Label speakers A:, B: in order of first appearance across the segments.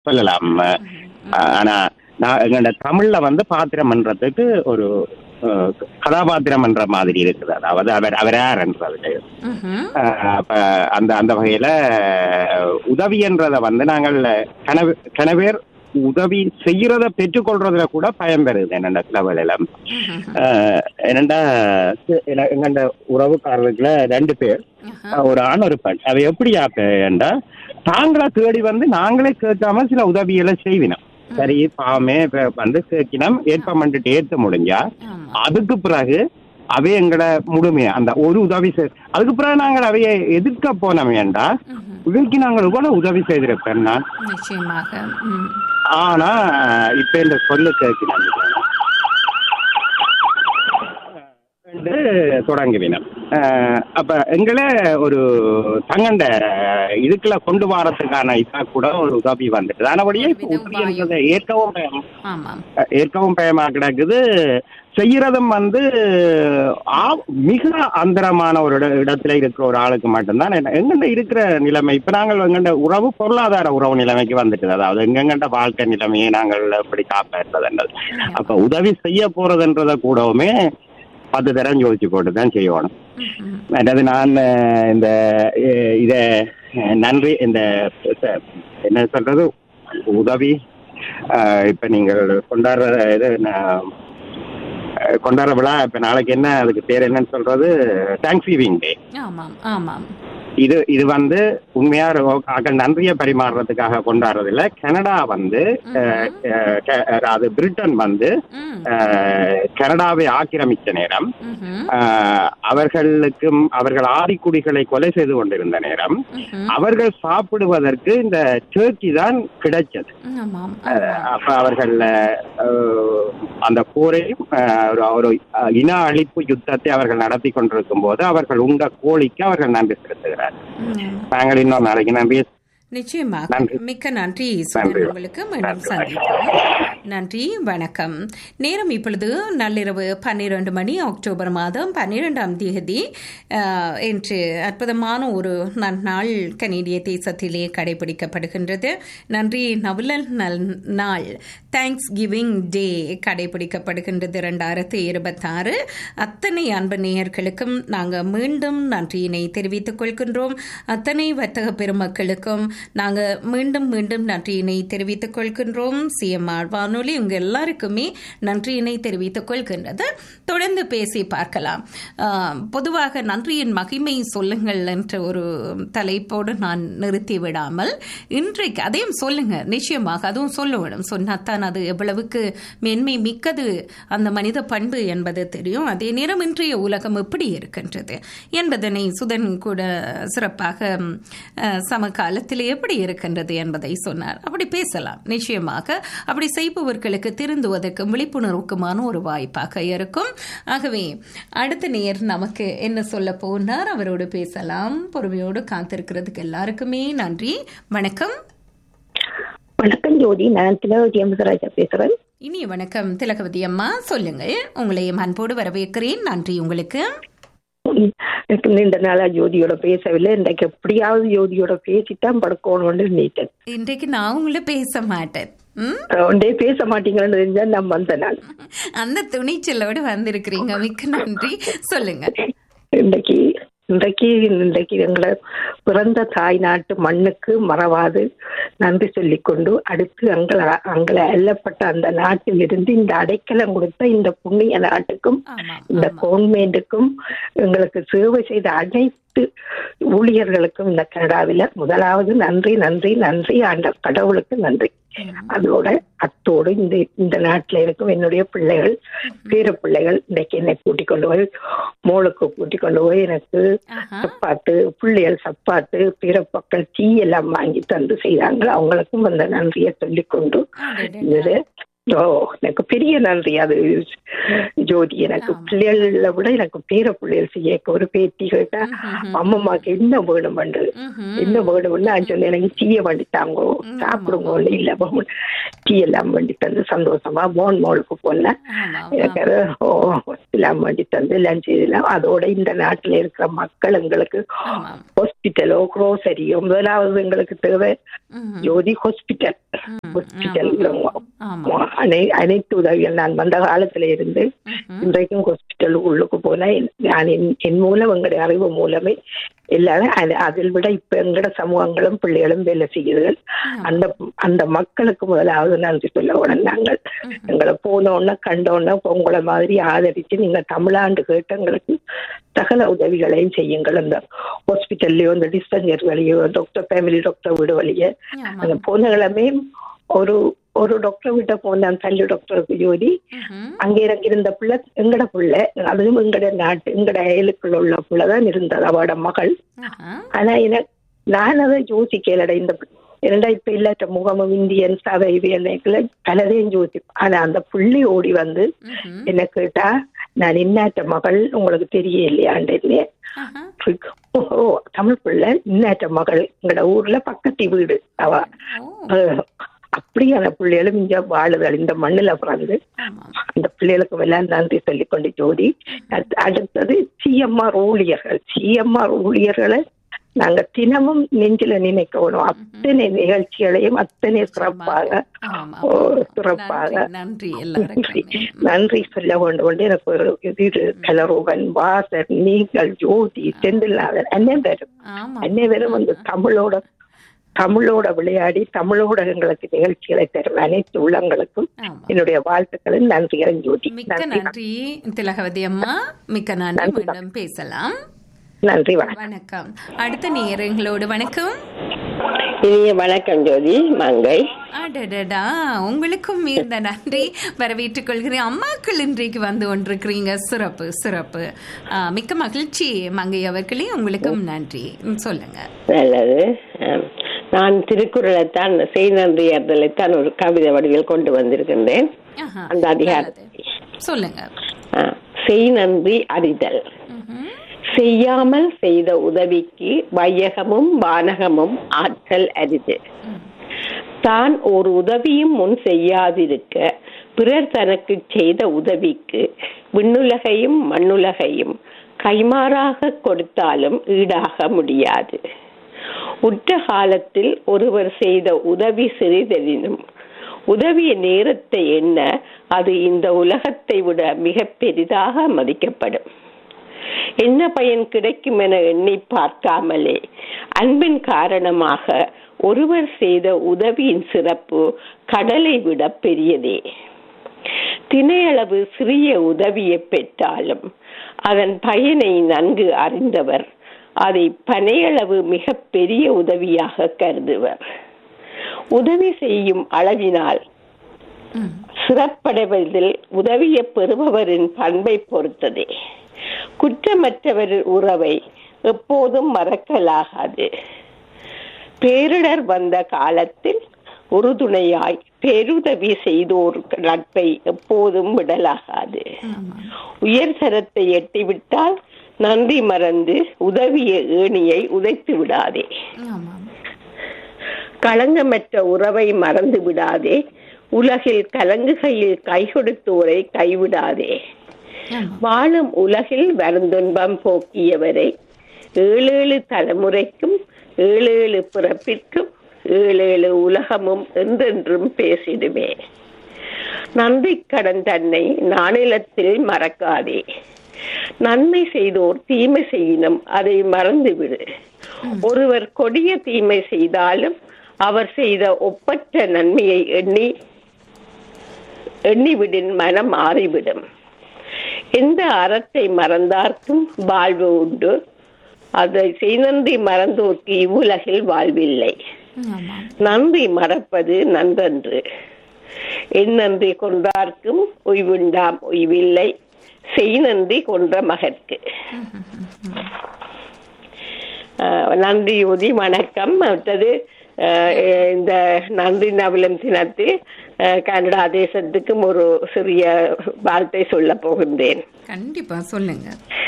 A: சொல்லலாம் அஹ், ஆனா நான் எங்களோட தமிழ்ல வந்து பாத்திரம் பண்றதுக்கு ஒரு அஹ், கதாபாத்திரம் என்ற மாதிரி இருக்குது அதாவது அவர் அவர் யாருன்றது
B: ம்ஹும்.
A: அஹ், அப்ப அந்த அந்த வகையில அஹ், உதவி என்றதை வந்து நாங்கள் கனவு கனவேர் உதவி செய்யறத பெற்றுக்கொள்றதுல கூட பயன்பெறுது என்னென்ன சில வேளையில
B: ம்ஹும்.
A: அஹ், என்னண்டா எங்க- எங்கண்ட உறவுக்காரர்களுக்குல ரெண்டு பேர்
B: ஆஹா.
A: அஹ், ஒரு ஆண் ஒரு பெண் அவ எப்படி ஆப்பேண்டா தாங்களா தேடி வந்து நாங்களே கேட்காம சில உதவிகளை செய்வினோம் சரி பாமே இப்ப வந்து கேட்கினோம் ஏற்ப பண்ணிட்டு ஏத்த முடிஞ்சா
B: ஆமா.
A: அதுக்கு பிறகு அவை எங்கட முழுமையா அந்த ஒரு உதவி செய் அதுக்கு பிறகு நாங்கள் அவைய எதிர்க்க போனோம் ஏண்டா
B: ம்ஹும்.
A: இவருக்கு நாங்கள் இவ்வளவு உதவி செய்திருப்பேன் நான்
B: நிச்சயமாக ம்.
A: ஆனா இப்ப இந்த சொல்லு கேட்கிறேன் என்று தொடங்குவினம் அஹ், அப்ப எங்களை ஒரு தங்கண்ட இதுக்குள்ள கொண்டு வரதுக்கான இதா கூட ஒரு உதவி வந்துட்டு ஆனபடியே இப்ப உதவி என்றதை ஏற்கவும் பயம்
B: ஆமாம்
A: ஏற்கவும் பயமா கிடக்குது செய்யறதும் வந்து ஆ- மிக அந்தரமான ஒரு இட- இடத்துல இருக்கிற ஒரு ஆளுக்கு மட்டும்தான் என்ன- எங்கண்ட இருக்கிற நிலைமை இப்ப நாங்கள் எங்கண்ட உறவு பொருளாதார உறவு நிலைமைக்கு வந்துட்டு அதாவது எங்கெங்கண்ட வாழ்க்கை நிலைமையை நாங்கள் எப்படி காப்பாற்றுறதுன்றது அப்ப உதவி செய்ய போறதுன்றத கூடவுமே பத்து தரம் யோசிச்சு போட்டு தான் செய்யணும்
B: ம்ஹும்.
A: அதாவது நான் அஹ், இந்த அஹ், இத அஹ், நன்றி இந்த ச- என்ன சொல்றது உதவி அஹ், இப்ப நீங்கள் கொண்டாடுற இது நான், அஹ், கொண்டாடுற விழா இப்ப நாளைக்கு என்ன அதுக்கு பேர் என்னன்னு சொல்றது தேங்க்ஸ் கிவிங் டே
B: ஆமாம் ஆமாம்
A: இது இது வந்து உண்மையா ரொ- ஆக்கள் நன்றியை பரிமாறுறதுக்காக கொண்டாடுறது இல்ல கனடா வந்து அஹ், அஹ், க- அது பிரிட்டன் வந்து
B: ம்.
A: அஹ், கனடாவை ஆக்கிரமித்த நேரம்
B: ம்ஹும்.
A: ஆஹ் அவர்களுக்கும் அவர்கள் ஆதிக்குடிகளை கொலை செய்து கொண்டிருந்த நேரம்
B: ம்ஹும்.
A: அவர்கள் சாப்பிடுவதற்கு இந்த டர்க்கி தான் கிடைச்சது
B: ஆமாம்
A: ஆஹ் அப்ப அவர்கள் ஆஹ், அந்த போரையும் ஆஹ், ஒரு ஒரு ஆஹ், இன அழிப்பு யுத்தத்தை அவர்கள் நடத்தி கொண்டிருக்கும் போது அவர்கள் உண்ட கோழிக்கு அவர்கள் நன்றி செலுத்துகிறார்
B: ம்.
A: நாங்கள் இன்னொரு நாளைக்கு நன்றி
B: நிச்சயமாக
A: நன்றி.
B: மிக்க நன்றி சுதன்
A: நன்றி.
B: உங்களுக்கு மீண்டும்
A: நன்றி.
B: சந்திப்போம் நன்றி வணக்கம் நேரம் இப்பொழுது நள்ளிரவு பன்னிரண்டு மணி அக்டோபர் மாதம் பன்னிரெண்டாம் தேதி அஹ், இன்று அற்புதமான ஒரு நன்னாள் கனேடிய தேசத்திலே கடைபிடிக்கப்படுகின்றது நன்றி நவலல் நல் நாள் தேங்க்ஸ் கிவிங் டே கடைபிடிக்கப்படுகின்றது இரண்டாயிரத்தி இருபத்தாறு அத்தனை அன்பு நேயர்களுக்கும் நாங்கள் மீண்டும் நன்றியினை தெரிவித்துக் கொள்கின்றோம் அத்தனை வர்த்தக பெருமக்களுக்கும் நாங்கள் மீண்டும் மீண்டும் நன்றியினை தெரிவித்துக் கொள்கின்றோம் சிஎம்ஆர் வானொலி உங்க எல்லாருக்குமே நன்றியினை தெரிவித்துக் கொள்கின்றது தொடர்ந்து பேசி பார்க்கலாம் ஆஹ், பொதுவாக நன்றியின் மகிமை சொல்லுங்கள் என்ற ஒரு தலைப்போடு நான் நிறுத்தி விடாமல் இன்றைக்கு அதையும் சொல்லுங்க நிச்சயமாக அதுவும் சொல்ல வேணும் சொன்னாத்தான் அது எவ்வளவுக்கு மென்மை மிக்கது அந்த மனித பண்பு என்பது தெரியும் அதே நேரம் இன்றைய உலகம் எப்படி இருக்கின்றது என்பதனை சுதன் கூட சிறப்பாக ம், அஹ், சமகாலத்தில் எப்படி இருக்கின்றது என்பதை சொன்னார் அப்படி பேசலாம் நிச்சயமாக அப்படி செய்பவர்களுக்கு திருந்துவதற்கும் விழிப்புணர்வுக்குமான ஒரு வாய்ப்பாக இருக்கும் ஆகவே அடுத்த நேர் நமக்கு என்ன சொல்ல போனார் அவரோடு பேசலாம் பொறுமையோடு காத்திருக்கிறதுக்கு எல்லாருக்குமே நன்றி வணக்கம்
C: வணக்கம் ஜோதி நான் திலகவதி அமிர்தராஜா பேசுறேன்
B: இனிய வணக்கம் திலகவதி அம்மா சொல்லுங்கள் உங்களையும் அன்போடு வரவேற்கிறேன் நன்றி உங்களுக்கு
C: எனக்கு நீண்ட நாளா ஜோதியோட பேசவில்லை இன்றைக்கு எப்படியாவது ஜோதியோட பேசித்தான் படுக்கணும்னு நினைத்தேன்
B: இன்றைக்கு நான் உங்களை பேச மாட்டேன் ம்?
C: ஒன்றே பேச மாட்டீங்கன்னு தெரிஞ்சா நான் வந்தேன் நான்
B: அந்த துணிச்சலோடு வந்திருக்கிறீங்க மிக்க நன்றி சொல்லுங்க
C: இன்றைக்கு இன்றைக்கு இன்றைக்கு எங்களை பிறந்த தாய் நாட்டு மண்ணுக்கு மறவாது நன்றி சொல்லிக்கொண்டு அடுத்து அங்களை அங்களை அல்லப்பட்ட அந்த நாட்டில் இருந்து இந்த அடைக்கலம் கொடுத்த இந்த புண்ணிய நாட்டுக்கும்
B: ஆமாம்
C: இந்த
B: ஆமாம்
C: கவர்மெண்ட்டுக்கும் எங்களுக்கு சேவை செய்த அனைத்து ஊழியர்களுக்கும் இந்த கனடாவில முதலாவது நன்றி நன்றி நன்றி ஆண்ட கடவுளுக்கு நன்றி அதோட அத்தோடு இந்த இந்த நாட்டில் இருக்கும் என்னுடைய பிள்ளைகள் பேர பிள்ளைகள் இன்னைக்கு என்னை கூட்டிக் கொண்டு போய் மோளுக்கு கூட்டிக் கொண்டு போய் எனக்கு
B: ஆஹா.
C: சப்பாத்து பிள்ளைகள் சப்பாத்து பிறப்பக்கள் டீ எல்லாம் வாங்கி தந்து செய்தாங்க அவங்களுக்கும் அந்த நன்றியை சொல்லிக்கொண்டு
B: அடடடா.
C: இது ஓ எனக்கு பெரிய நன்றி அது ஜோதி எனக்கு
B: ஆமா.
C: பிள்ளைகளை விட எனக்கு பேர பிள்ளைகள் செய்ய ஒரு பேத்தி கேட்டா அம்மம்மாக்கு என்ன வேணுமென்று
B: ம்ஹும்.
C: என்ன வேணும்னு நான் சொன்னேன் எனக்கு டீயை வண்டி தாங்கோ
B: ம்,
C: சாப்பிடுங்க இல்ல டீ எல்லாம் வண்டி தந்து சந்தோஷமா மோன் மோளுக்கு போனேன்
B: ஆமா,
C: எனக்கு அது, ஓ எல்லாம் வண்டி தந்து லஞ்ச் இதெல்லாம் அதோட இந்த நாட்டுல இருக்கிற மக்கள் எங்களுக்கு
B: ஆமா.
C: ஹாஸ்பிட்டலோ குரோசரியோ முதலாவது எங்களுக்கு தேவை
B: ம்ஹும்.
C: ஜோதி ஹாஸ்பிட்டல்
B: ம்,
C: ஹாஸ்பிட்டல்
B: ஆமா.
C: அனை அனைத்து உதவிகள் நான் வந்த காலத்துல இருந்து
B: ம்ஹும்.
C: இன்றைக்கும் ஹாஸ்பிட்டல் உள்ளுக்கு போனா நான் என்- என் மூலம் எங்களுடைய அறிவு மூலமே எல்லாரும் அது- அதில் விட இப்ப எங்கட சமூகங்களும் பிள்ளைகளும் வேலை செய்யுதுகள் அந்த அந்த மக்களுக்கு முதலாவது நன்றி சொல்ல உடனே நாங்கள் எங்களை போனோன்னா கண்டோன்னா உங்களை மாதிரி ஆதரிச்சு நீங்க தமிழாண்டு கேட்டு எங்களுக்கு சகல உதவிகளையும் செய்யுங்கள் அந்த ஹாஸ்பிட்டல்லையோ இந்த டிஸ்பென்சர் வழியோ டாக்டர் ஃபேமிலி டாக்டர் வீடு வழிய
B: ஆமா.
C: அந்த போன கிழமை ஒரு ஒரு டாக்டர் விட்ட போனேன் பல்லு டாக்டருக்கு ஜோதி
B: ம்ஹும்.
C: அங்க எனக்கு இருந்த பிள்ளை எங்கட பிள்ளை அதுவும் எங்கட நாட்டு எங்கட அயலுக்குள்ள உள்ள பிள்ளை தான் இருந்தது அவட மகள்
B: ஆஹா.
C: ஆனா எனக்கு நான் அதை யோசிக்கலடா இந்த இரண்டா இப்ப இல்லாட்ட முகமும் இந்தியன் சதை இவையெல்லாம் பலதையும் யோசி ஆனா அந்த புள்ளி ஓடி வந்து
B: ம்ஹும்.
C: என்ன கேட்டா நான் இன்னாட்ட மகள் உங்களுக்கு தெரிய இல்லையாண்டு
B: ஆஹா.
C: ஓ தமிழ் பிள்ளை இன்னாட்ட மகள் எங்கட ஊர்ல பக்கத்து வீடு அவ
B: ஓ,
C: அஹ், அப்படியான பிள்ளைகளும் இங்க வாழுதல் இந்த மண்ணுல பிறந்து
B: ஆமா.
C: அந்த பிள்ளைகளுக்கு எல்லாம் நன்றி சொல்லிக்கொண்டு ஜோதி அடுத்து- அடுத்தது சிஎம்ஆர் ஊழியர்கள் சிஎம்ஆர் ஊழியர்களை நாங்க தினமும் நெஞ்சில நினைக்கணும் அத்தனை நிகழ்ச்சிகளையும் அத்தனை சிறப்பாக
B: ஆமா.
C: ஓ, சிறப்பாக
B: நன்றி, நன்றி
C: நன்றி
B: எல்லாருக்கும்
C: நன்றி சொல்ல வேண்டும் என்று எனக்கு ஒரு இது இது கலரோகன் வாசர் நீங்கள் ஜோதி செந்தில்நாதன் அனைவரும்
B: ஆமா
C: அனைவரும் வந்து தமிழோட தமிழோட விளையாடி தமிழோட எங்களுக்கு நிகழ்ச்சிகளை தரும் அனைத்து உள்ளங்களுக்கும்
B: ஆமா
C: என்னுடைய வாழ்த்துக்களும் நன்றிகளும் ஜோதி
B: மிக்க
C: நன்றி
B: நன்றி திலகவதி அம்மா மிக்க நன்றி மீண்டும் பேசலாம்
C: நன்றி வணக்கம்
B: வணக்கம் அடுத்த நேரங்களோடு வணக்கம்
D: இனிய வணக்கம் ஜோதி மங்கை
B: அடடடா உங்களுக்கும் மீந்த நன்றி வரவேற்றுக் கொள்கிறேன் அம்மாக்கள் இன்றைக்கு வந்து கொண்டிருக்கிறீங்க சிறப்பு சிறப்பு ஆ, மிக்க மகிழ்ச்சி மங்கை அவர்களே உங்களுக்கும் நன்றி ம், சொல்லுங்க
D: நல்லது ஆம். நான் திருக்குறளைத்தான் செய் நன்றி அறிதலைத்தான் ஒரு கவிதை வடிவில் கொண்டு வந்திருக்கின்றேன்
B: ஆஹா,
D: அந்த அதிகாரம்
B: நல்லது. சொல்லுங்க
D: ஆ, செய் நன்றி அறிதல்
B: ம்ஹும்.
D: செய்யாமல் செய்த உதவிக்கு வையகமும் வானகமும் ஆற்றல் அரிது தான் ஒரு உதவியும் முன் செய்யாதிருக்க பிறர் தனக்கு செய்த உதவிக்கு விண்ணுலகையும் மண்ணுலகையும் கைமாறாக கொடுத்தாலும் ஈடாக முடியாது உற்ற காலத்தில் ஒருவர் செய்த உதவி சிறிதெனினும் உதவிய நேரத்தை எண்ண அது இந்த உலகத்தை விட மிக பெரிதாக மதிக்கப்படும் என்ன பயன் கிடைக்கும் என எண்ணி பார்க்காமலே அன்பின் காரணமாக ஒருவர் செய்த உதவியின் சிறப்பு கடலை விட பெரியதே தினையளவு சிறிய உதவியை பெற்றாலும் அதன் பயனை நன்கு அறிந்தவர் அதை பனையளவு மிக பெரிய உதவியாக கருதுவர் உதவி செய்யும் அளவினால்
B: ம்.
D: சிறப்படைவதில் உதவியை பெறுபவரின் பண்பை பொறுத்ததே குற்றமற்றவர் உறவை எப்போதும் மறக்கலாகாது பேரிடர் வந்த காலத்தில் உறுதுணையாய் பேருதவி செய்தோர் நட்பை எப்போதும் விடலாகாது
B: ஆமா.
D: உயர் தரத்தை எட்டிவிட்டால் நன்றி மறந்து உதவிய ஏணியை உதைத்து விடாதே
B: ஆமா.
D: களங்கமற்ற உறவை மறந்து விடாதே உலகில் கலங்குகையில் கை கொடுத்தோரை கைவிடாதே
B: ஆமா.
D: வாழும் உலகில் வருந்துன்பம் போக்கியவரை ஏழேழு தலைமுறைக்கும் ஏழேழு பிறப்பிற்கும் ஏழேழு உலகமும் என்றென்றும் பேசிடுமே நன்றி கடன் தன்னை நானிலத்தில் மறக்காதே நன்மை செய்தோர் தீமை செய்யினும் அதை மறந்துவிடு ஒருவர் கொடிய தீமை செய்தாலும் அவர் செய்த ஒப்பற்ற நன்மையை எண்ணி எண்ணிவிடின் மனம் மாறிவிடும் எந்த அறத்தை மறந்தார்க்கும் வாழ்வு உண்டு அதை செய்நன்றி மறந்தோர்க்கு இவ்வுலகில் வாழ்வில்லை
B: ஆமா.
D: நன்றி மறப்பது நன்றன்று என் நன்றி கொன்றார்க்கும் உய்வுண்டாம் உய்வில்லை செய் நன்றி கொன்ற மகற்கு ஆஹ் நன்றி யுதி வணக்கம் மற்றது ஆஹ் இந்த நன்றி நவலம் தினத்தில் அஹ், கனடா தேசத்துக்கும் ஒரு சிறிய வாழ்த்தை சொல்ல போகின்றேன்
B: கண்டிப்பா சொல்லுங்க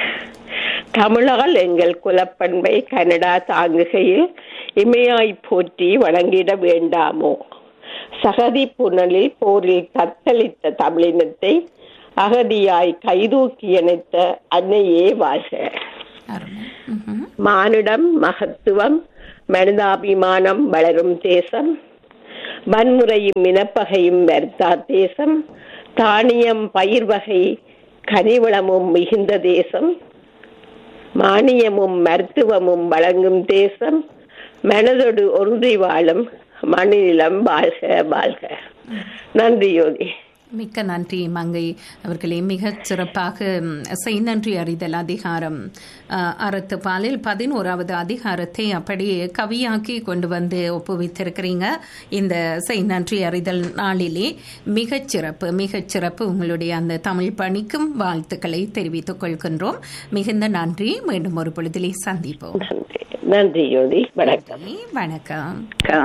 D: தமிழால் எங்கள் குலப்பண்பை கனடா தாங்குகையில் இமையாய் போற்றி வணங்கிட வேண்டாமோ சகதி புனலில் போரில் தத்தளித்த தமிழினத்தை அகதியாய் கைதூக்கி இணைத்த அன்னையே வாழ்க
B: அருமை ம்ஹும்.
D: மானிடம் மகத்துவம் மனிதாபிமானம் வளரும் தேசம் வன்முறையும் இனப்பகையும் வருத்தா தேசம் தானியம் பயிர் வகை கனிவளமும் மிகுந்த தேசம் மானியமும் மருத்துவமும் வழங்கும் தேசம் மனதொடு ஒன்றி வாழும் மண்ணிலம் வாழ்க வாழ்க நன்றி யோகி
B: மிக்க நன்றி மங்கை அவர்களே மிகச் சிறப்பாக ம், செய் நன்றி அறிதல் அதிகாரம் அ, அறத்து பாலில் பதினோராவது அதிகாரத்தை அப்படியே கவியாக்கி கொண்டு வந்து ஒப்புவித்திருக்கிறீங்க இந்த செய் நன்றி அறிதல் நாளிலே மிகச் சிறப்பு மிகச் சிறப்பு உங்களுடைய அந்த தமிழ் பணிக்கும் வாழ்த்துக்களை தெரிவித்துக் கொள்கின்றோம் மிகுந்த நன்றி மீண்டும் ஒரு பொழுதிலே சந்திப்போம்
D: நன்றி நன்றி யோகி வணக்கம்
B: வணக்கம்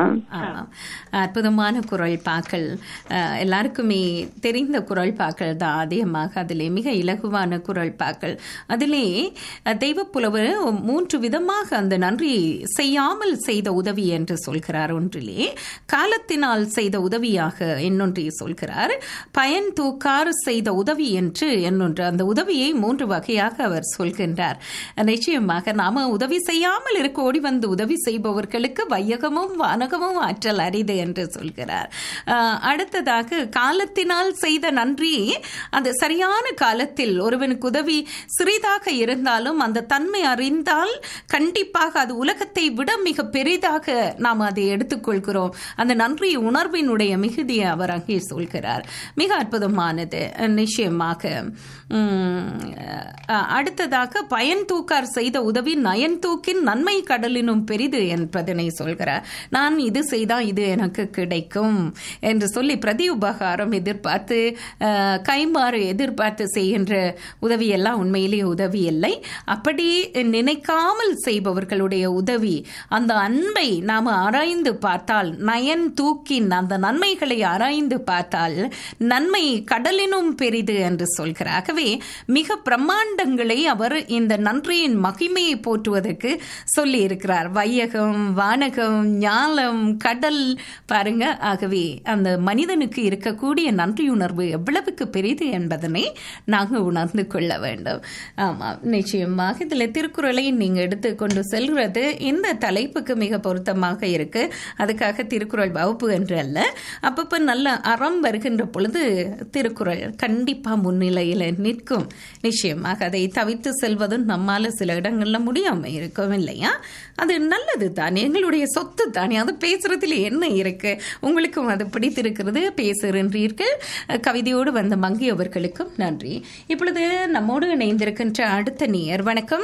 B: ஆமாம் அற்புதமான குரல் பாக்கள் அஹ், எல்லாருக்குமே தெரிந்த குரல் பாக்கள் தான் அதிகமாக அதிலே மிக இலகுவான குரல் பாக்கள் அதிலே அஹ், தெய்வப்புலவர் மூன்று விதமாக அந்த நன்றி செய்யாமல் செய்த உதவி என்று சொல்கிறார் ஒன்றிலே காலத்தினால் செய்த உதவியாக இன்னொன்றை சொல்கிறார் பயன் தூக்கார் செய்த உதவி என்று இன்னொன்று அந்த உதவியை மூன்று வகையாக அவர் சொல்கின்றார் நிச்சயமாக நாம உதவி செய்யாமல் இருக்க ஓடி வந்து உதவி செய்பவர்களுக்கு வையகமும் வானகமும் ஆற்றல் அரிது என்று சொல்கிறார் ஆஹ், அடுத்ததாக காலத்தினால் செய்த நன்றி அந்த சரியான காலத்தில் ஒருவனுக்கு உதவி சிறிதாக இருந்தாலும் அந்த தன்மை அறிந்தால் கண்டிப்பாக அது உலகத்தை விட மிக பெரிதாக நாம் அதை எடுத்துக்கொள்கிறோம் அந்த நன்றி உணர்வினுடைய மிகுதியை அவர் அங்கே சொல்கிறார் மிக அற்புதமானது நிச்சயமாக உம், அஹ், அடுத்ததாக பயன் தூக்கார் செய்த உதவி நயன் தூக்கின் நன்மை கடலினும் பெரிது என்பதனை சொல்கிறார் நான் இது செய்தால் இது எனக்கு கிடைக்கும் என்று சொல்லி பிரதி உபகாரம் எதிர்பார்த்து அஹ், கைமாறு எதிர்பார்த்து செய்கின்ற உதவியெல்லாம் உண்மையிலேயே உதவி இல்லை அப்படி நினைக்காமல் செய்பவர்களுடைய உதவி அந்த அன்பை நாம் ஆராய்ந்து பார்த்தால் நயன் தூக்கின் அந்த நன்மைகளை ஆராய்ந்து பார்த்தால் நன்மை கடலினும் பெரிது என்று சொல்கிறார் ஆகவே மிக பிரம்மாண்டங்களை அவர் இந்த நன்றியின் மகிமையை போற்றுவதற்கு சொல்லி இருக்கிறார் வையகம் வானகம் ஞாலம் கடல் பாருங்க ஆகவே அந்த மனிதனுக்கு இருக்கக்கூடிய நன்றியுணர்வு எவ்வளவுக்கு பெரிது என்பதனை நாங்கள் உணர்ந்து கொள்ள வேண்டும் ஆமாம் நிச்சயமாக இதில் திருக்குறளை நீங்கள் எடுத்து கொண்டு செல்கிறது இந்த தலைப்புக்கு மிக பொருத்தமாக இருக்கு அதுக்காக திருக்குறள் வகுப்பு என்று அல்ல அப்பப்போ நல்ல அறம் வருகின்ற பொழுது திருக்குறள் கண்டிப்பாக முன்னிலையில் நிற்கும் நிச்சயமாக அதை தவித்து செல்வதும் நம்மால சில இடங்கள்ல முடியாம இருக்கும் இல்லையா அது நல்லது தானே எங்களுடைய சொத்து தானே அது பேசுறதுல என்ன இருக்கு உங்களுக்கும் அது பிடித்திருக்கிறது பேசுகின்றீர்கள் கவிதையோடு வந்த மங்கி அவர்களுக்கும் நன்றி இப்பொழுது நம்மோடு இணைந்திருக்கின்ற அடுத்த நேயர் வணக்கம்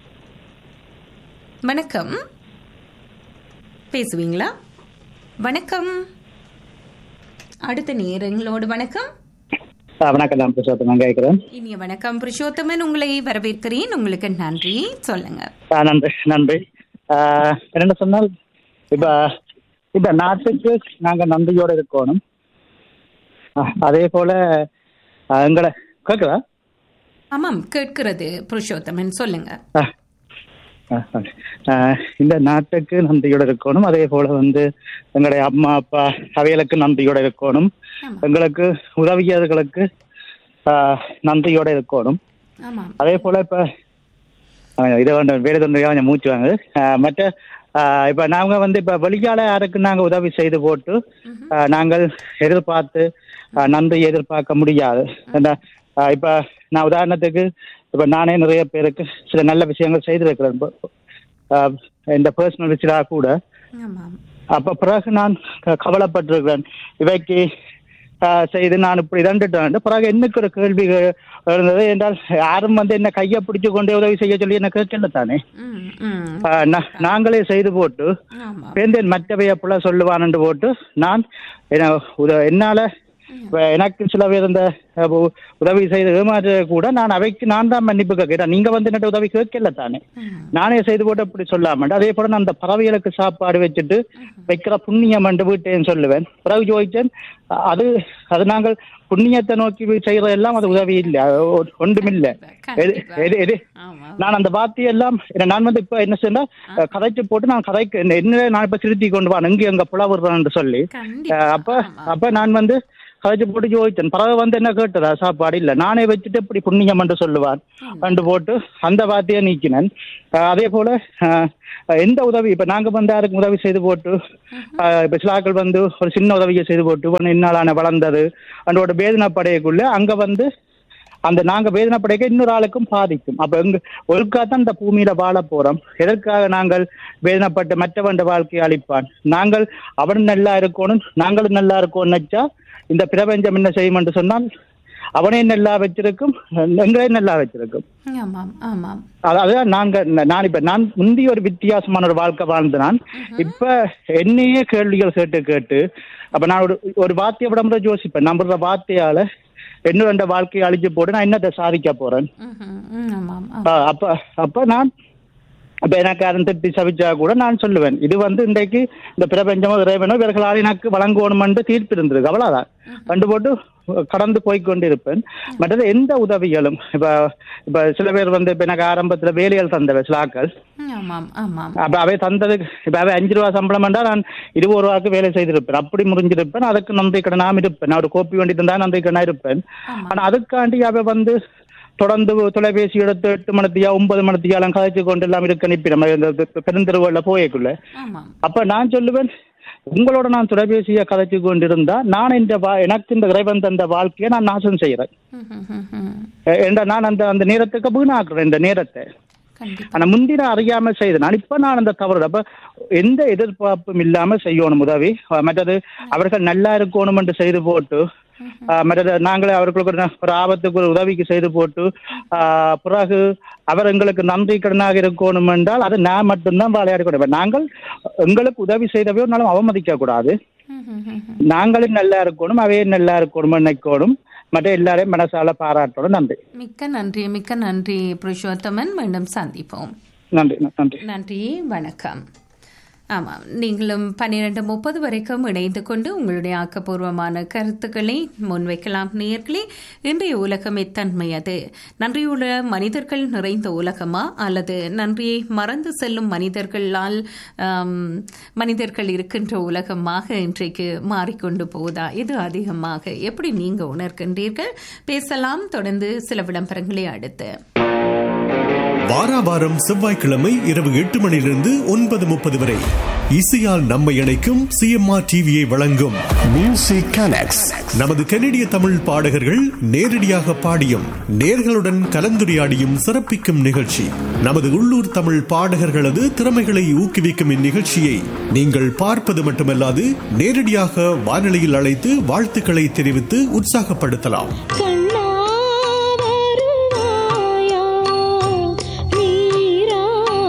B: வணக்கம் பேசுவீங்களா வணக்கம் அடுத்த நேயர் எங்களோடு வணக்கம்
E: ஆ, வணக்கம் நான் புருஷோத்தமன் கேட்கிறேன்
B: இனிய வணக்கம் புருஷோத்தமன் உங்களை வரவேற்கிறேன் உங்களுக்கு நன்றி சொல்லுங்க
E: ஆ, நன்றி நன்றி ஆ, என்னென்ன சொன்னால் இப்ப இப்ப நாட்டுக்கு நாங்க நன்றியோட இருக்கணும் ஆ, அதே போல ஆ, எங்களை கேட்குதா
B: ஆமாம் கேட்கிறது புருஷோத்தமன் சொல்லுங்க
E: ஆ, ஆ, okay. ஆ, இந்த நாட்டுக்கு நன்றியோட இருக்கணும் அதே போல வந்து எங்களுடைய அம்மா அப்பா அவைகளுக்கு நன்றியோட இருக்கணும்
B: ஆமாம்
E: எங்களுக்கு உதவியவர்களுக்கு ஆ, நன்றியோட இருக்கணும்
B: ஆமாம்
E: அதே போல இப்ப அஹ் இதை வந்து வேறு தொண்டையாக கொஞ்சம் மூச்சு வாங்குது அஹ் மற்ற அஹ் இப்ப நாங்க வந்து இப்ப வெளியால யாருக்கு நாங்க உதவி செய்து போட்டு அஹ் நாங்கள் எதிர்பார்த்து அஹ் நன்றி எதிர்பார்க்க முடியாது ஏன்னா, அஹ் இப்ப நான் உதாரணத்துக்கு இப்ப நானே நிறைய பேருக்கு சில நல்ல விஷயங்கள் செய்திருக்கிறேன் இப்ப, அஹ் இந்த பர்சனல் விஷயமாக கூட
B: ஆமாம்
E: அப்ப பிறகு நான் க- கவலைப்பட்டிருக்கிறேன் இவைக்கு ஆஹ், செய்து நான் இப்படி தண்டுட்டேன் பிறகு என்னக்கு ஒரு கேள்வி கே- எழுந்தது என்றால் யாரும் வந்து என்ன கையை பிடிச்சு கொண்டே உதவி செய்ய சொல்லி என்ன கேட்கல தானே
B: ம் ம்
E: ஆஹ், நா- நாங்களே செய்து போட்டு
B: ஆமாம்
E: பேந்தேன் மற்றவைய புல சொல்லுவான் என்று போட்டு நான் என்ன உத- என்னால இப்ப எனக்கு சில பேர் இந்த அஹ், உ- உதவி செய்து ஏமாற்ற கூட நான் அவைக்கு நான் தான் மன்னிப்பு கேட்கிறேன் நீங்க வந்து என்னட்ட உதவி கேட்கல தானே நானே செய்து போட்டு அப்படி சொல்லாம அதே போல நான் அந்த பறவைகளுக்கு சாப்பாடு வச்சுட்டு வைக்கிற புண்ணியம் என்று வீட்டேன்னு சொல்லுவேன் பிறகு ஜோதிச்சன் அது அது நாங்கள் புண்ணியத்தை நோக்கி செய்யறது எல்லாம் அது உதவி இல்லை அது ஒ- ஒன்றுமில்லை எது எது எது
B: ஆமா
E: நான் அந்த வார்த்தையெல்லாம் என்ன நான் வந்து இப்ப என்ன சொன்னா கதைச்சு போட்டு நான் கதைக்கு என்ன- என்ன நான் இப்ப திருத்தி கொண்டு வா எங்க எங்க புலவுறேன்னு சொல்லி
B: கண்டிப்பா
E: அஹ் அப்ப அப்ப நான் வந்து கதைச்சு போட்டு ஜோதித்தேன் பறவை வந்து என்ன கேட்டதா சாப்பாடு இல்ல நானே வச்சுட்டு இப்படி புண்ணியம் என்று சொல்லுவான் கண்டு போட்டு அந்த வார்த்தையை நீக்கினேன் அஹ் அதே போல அஹ், எந்த உதவி இப்ப நாங்க வந்து யாருக்கும் உதவி செய்து போட்டு அஹ், இப்ப சிலாக்கள் வந்து ஒரு சின்ன உதவியை செய்து போட்டு உடனே இன்னாலான வளர்ந்தது அதோட வேதனைப்படையக்குள்ள அங்க வந்து அந்த நாங்க வேதனைப்படைக்க இன்னொரு ஆளுக்கும் பாதிக்கும் அப்ப எங்க ஒழுக்கா தான் இந்த பூமியில வாழ போறோம் எதற்காக நாங்கள் வேதனைப்பட்டு மற்றவன் வாழ்க்கையை அழிப்பான் நாங்கள் அவன் நல்லா இருக்கணும் நாங்களும் நல்லா இருக்கோம்னு நினைச்சா இந்த பிரபஞ்சம் என்ன செய்யும் என்று சொன்னால் அவனே நல்லா வச்சிருக்கும் எங்களையும் நல்லா வச்சிருக்கும்
B: ஆமாம் ஆமாம்
E: அது- அதுதான் நாங்க நான் இப்ப நான் முந்தி ஒரு வித்தியாசமான ஒரு வாழ்க்கை வாழ்ந்து நான் இப்ப என்னையே கேள்விகள் கேட்டு கேட்டு அப்ப நான் ஒரு ஒரு வார்த்தையை விட யோசிப்பேன் நம்புற வார்த்தையால இன்னும் ரெண்டு வாழ்க்கையை அழிஞ்சு போட்டு நான் என்னத்தை சாதிக்க போறேன்
B: ம்ஹும். ம், ஆமாம் ஆமாம்.
E: ஆ, அப்ப அப்ப நான் அப்ப எனக்கு யாரும் திட்டி சபிச்சா கூட நான் சொல்லுவேன் இது வந்து இன்றைக்கு இந்த பிரபஞ்சமோ இறைவனோ இவர்களால் எனக்கு வழங்கணும் என்று தீர்ப்பு இருந்திருக்கு அவ்வளவுதான் கண்டு போட்டு கடந்து போய் கொண்டிருப்பேன் மற்றது எந்த உதவிகளும் இப்ப இப்ப சில பேர் வந்து இப்ப எனக்கு ஆரம்பத்துல வேலைகள் தந்தவ சில ஆட்கள்
B: ம், ஆமாம் ஆமாம்
E: அப்ப அவை தந்ததுக்கு இப்ப அவை அஞ்சு ரூபா சம்பளம் என்றால் நான் இருபது ரூபாய்க்கு வேலை செய்திருப்பேன் அப்படி முடிஞ்சிருப்பேன் அதுக்கு நன்றி கடனாம இருப்பேன் நான் ஒரு கோப்பி வேண்டி தந்தா நன்றி கடனா இருப்பேன் ஆனா அதுக்காண்டி அவ வந்து தொடர்ந்து தொலைபேசி எடுத்து எட்டு மணித்தியா ஒன்பது மணித்தியாலாம் கதைச்சு கொண்டு எல்லாம் இருக்க அனுப்பி நம்ம இந்த பெ- பெருந்தெருவுல போயக்குள்ள
B: ஆமாம்
E: அப்ப நான் சொல்லுவேன் உங்களோட நான் தொலைபேசியை கதைச்சு கொண்டிருந்தா நான் இந்த வா- எனக்கு இந்த இறைவன் தந்த வாழ்க்கையை நான் நாசம் செய்யறேன்
B: ம்ஹும், ம்ஹும்.
E: எ- ஏண்டா நான் அந்த அந்த நேரத்துக்கு வீணாக்குறேன் இந்த நேரத்தை
B: கண்டிப்பா
E: ஆனா முந்தி நான் அறியாம செய்தேன் நான் இப்ப நான் அந்த தவறு அப்ப எந்த எதிர்பார்ப்பும் இல்லாம செய்யணும் உதவி அஹ் மற்றது அவர்கள் நல்லா இருக்கணும் என்று செய்து போட்டு அஹ் மற்றது நாங்களே அவர்களுக்கு ஒரு ஒரு ஆபத்துக்கு ஒரு உதவிக்கு செய்து போட்டு அஹ் பிறகு அவர் எங்களுக்கு நன்றி கடனாக இருக்கணும் என்றால் அது நான் மட்டும்தான் விளையாடி கொடுப்பேன் நாங்கள் எங்களுக்கு உதவி செய்தவே ஒரு நாளும் அவமதிக்க கூடாது
B: ம்ஹும், ம்ஹும்.
E: நாங்களும் நல்லா இருக்கணும் அவையும் நல்லா இருக்கணும் நினைக்கணும் மற்ற எல்லாரையும் மனசால பாராட்டணும் நன்றி
B: மிக்க நன்றி மிக்க நன்றி புருஷோத்தமன் மீண்டும் சந்திப்போம்
E: நன்றி நன்றி
B: நன்றி வணக்கம் ஆமாம் நீங்களும் பன்னிரெண்டு முப்பது வரைக்கும் இணைந்து கொண்டு உங்களுடைய ஆக்கப்பூர்வமான கருத்துக்களை முன்வைக்கலாம் நேர்களே இன்றைய உலகம் எத்தன்மையது நன்றியுள்ள மனிதர்கள் நிறைந்த உலகமா அல்லது நன்றியை மறந்து செல்லும் மனிதர்களால் ஆம், மனிதர்கள் இருக்கின்ற உலகமாக இன்றைக்கு மாறிக்கொண்டு போகுதா இது அதிகமாக எப்படி நீங்க உணர்கின்றீர்கள் பேசலாம் தொடர்ந்து சில விளம்பரங்களை அடுத்து
F: வாராவாரம் செவ்வாய்க்கிழமை இரவு எட்டு மணியிலிருந்து ஒன்பது முப்பது வரை இசையால் நம்மை இணைக்கும் சிஎம்ஆர் டிவியை வழங்கும் மியூசிக் கனெக்ட்ஸ் நமது கனடிய தமிழ் பாடகர்கள் நேரடியாக பாடியும் நேர்களுடன் கலந்துரையாடியும் சிறப்பிக்கும் நிகழ்ச்சி நமது உள்ளூர் தமிழ் பாடகர்களது திறமைகளை ஊக்குவிக்கும் இந்நிகழ்ச்சியை நீங்கள் பார்ப்பது மட்டுமல்லாது நேரடியாக வானொலியில் அழைத்து வாழ்த்துக்களை தெரிவித்து உற்சாகப்படுத்தலாம்
G: கண்ணா வருவாயா நீரா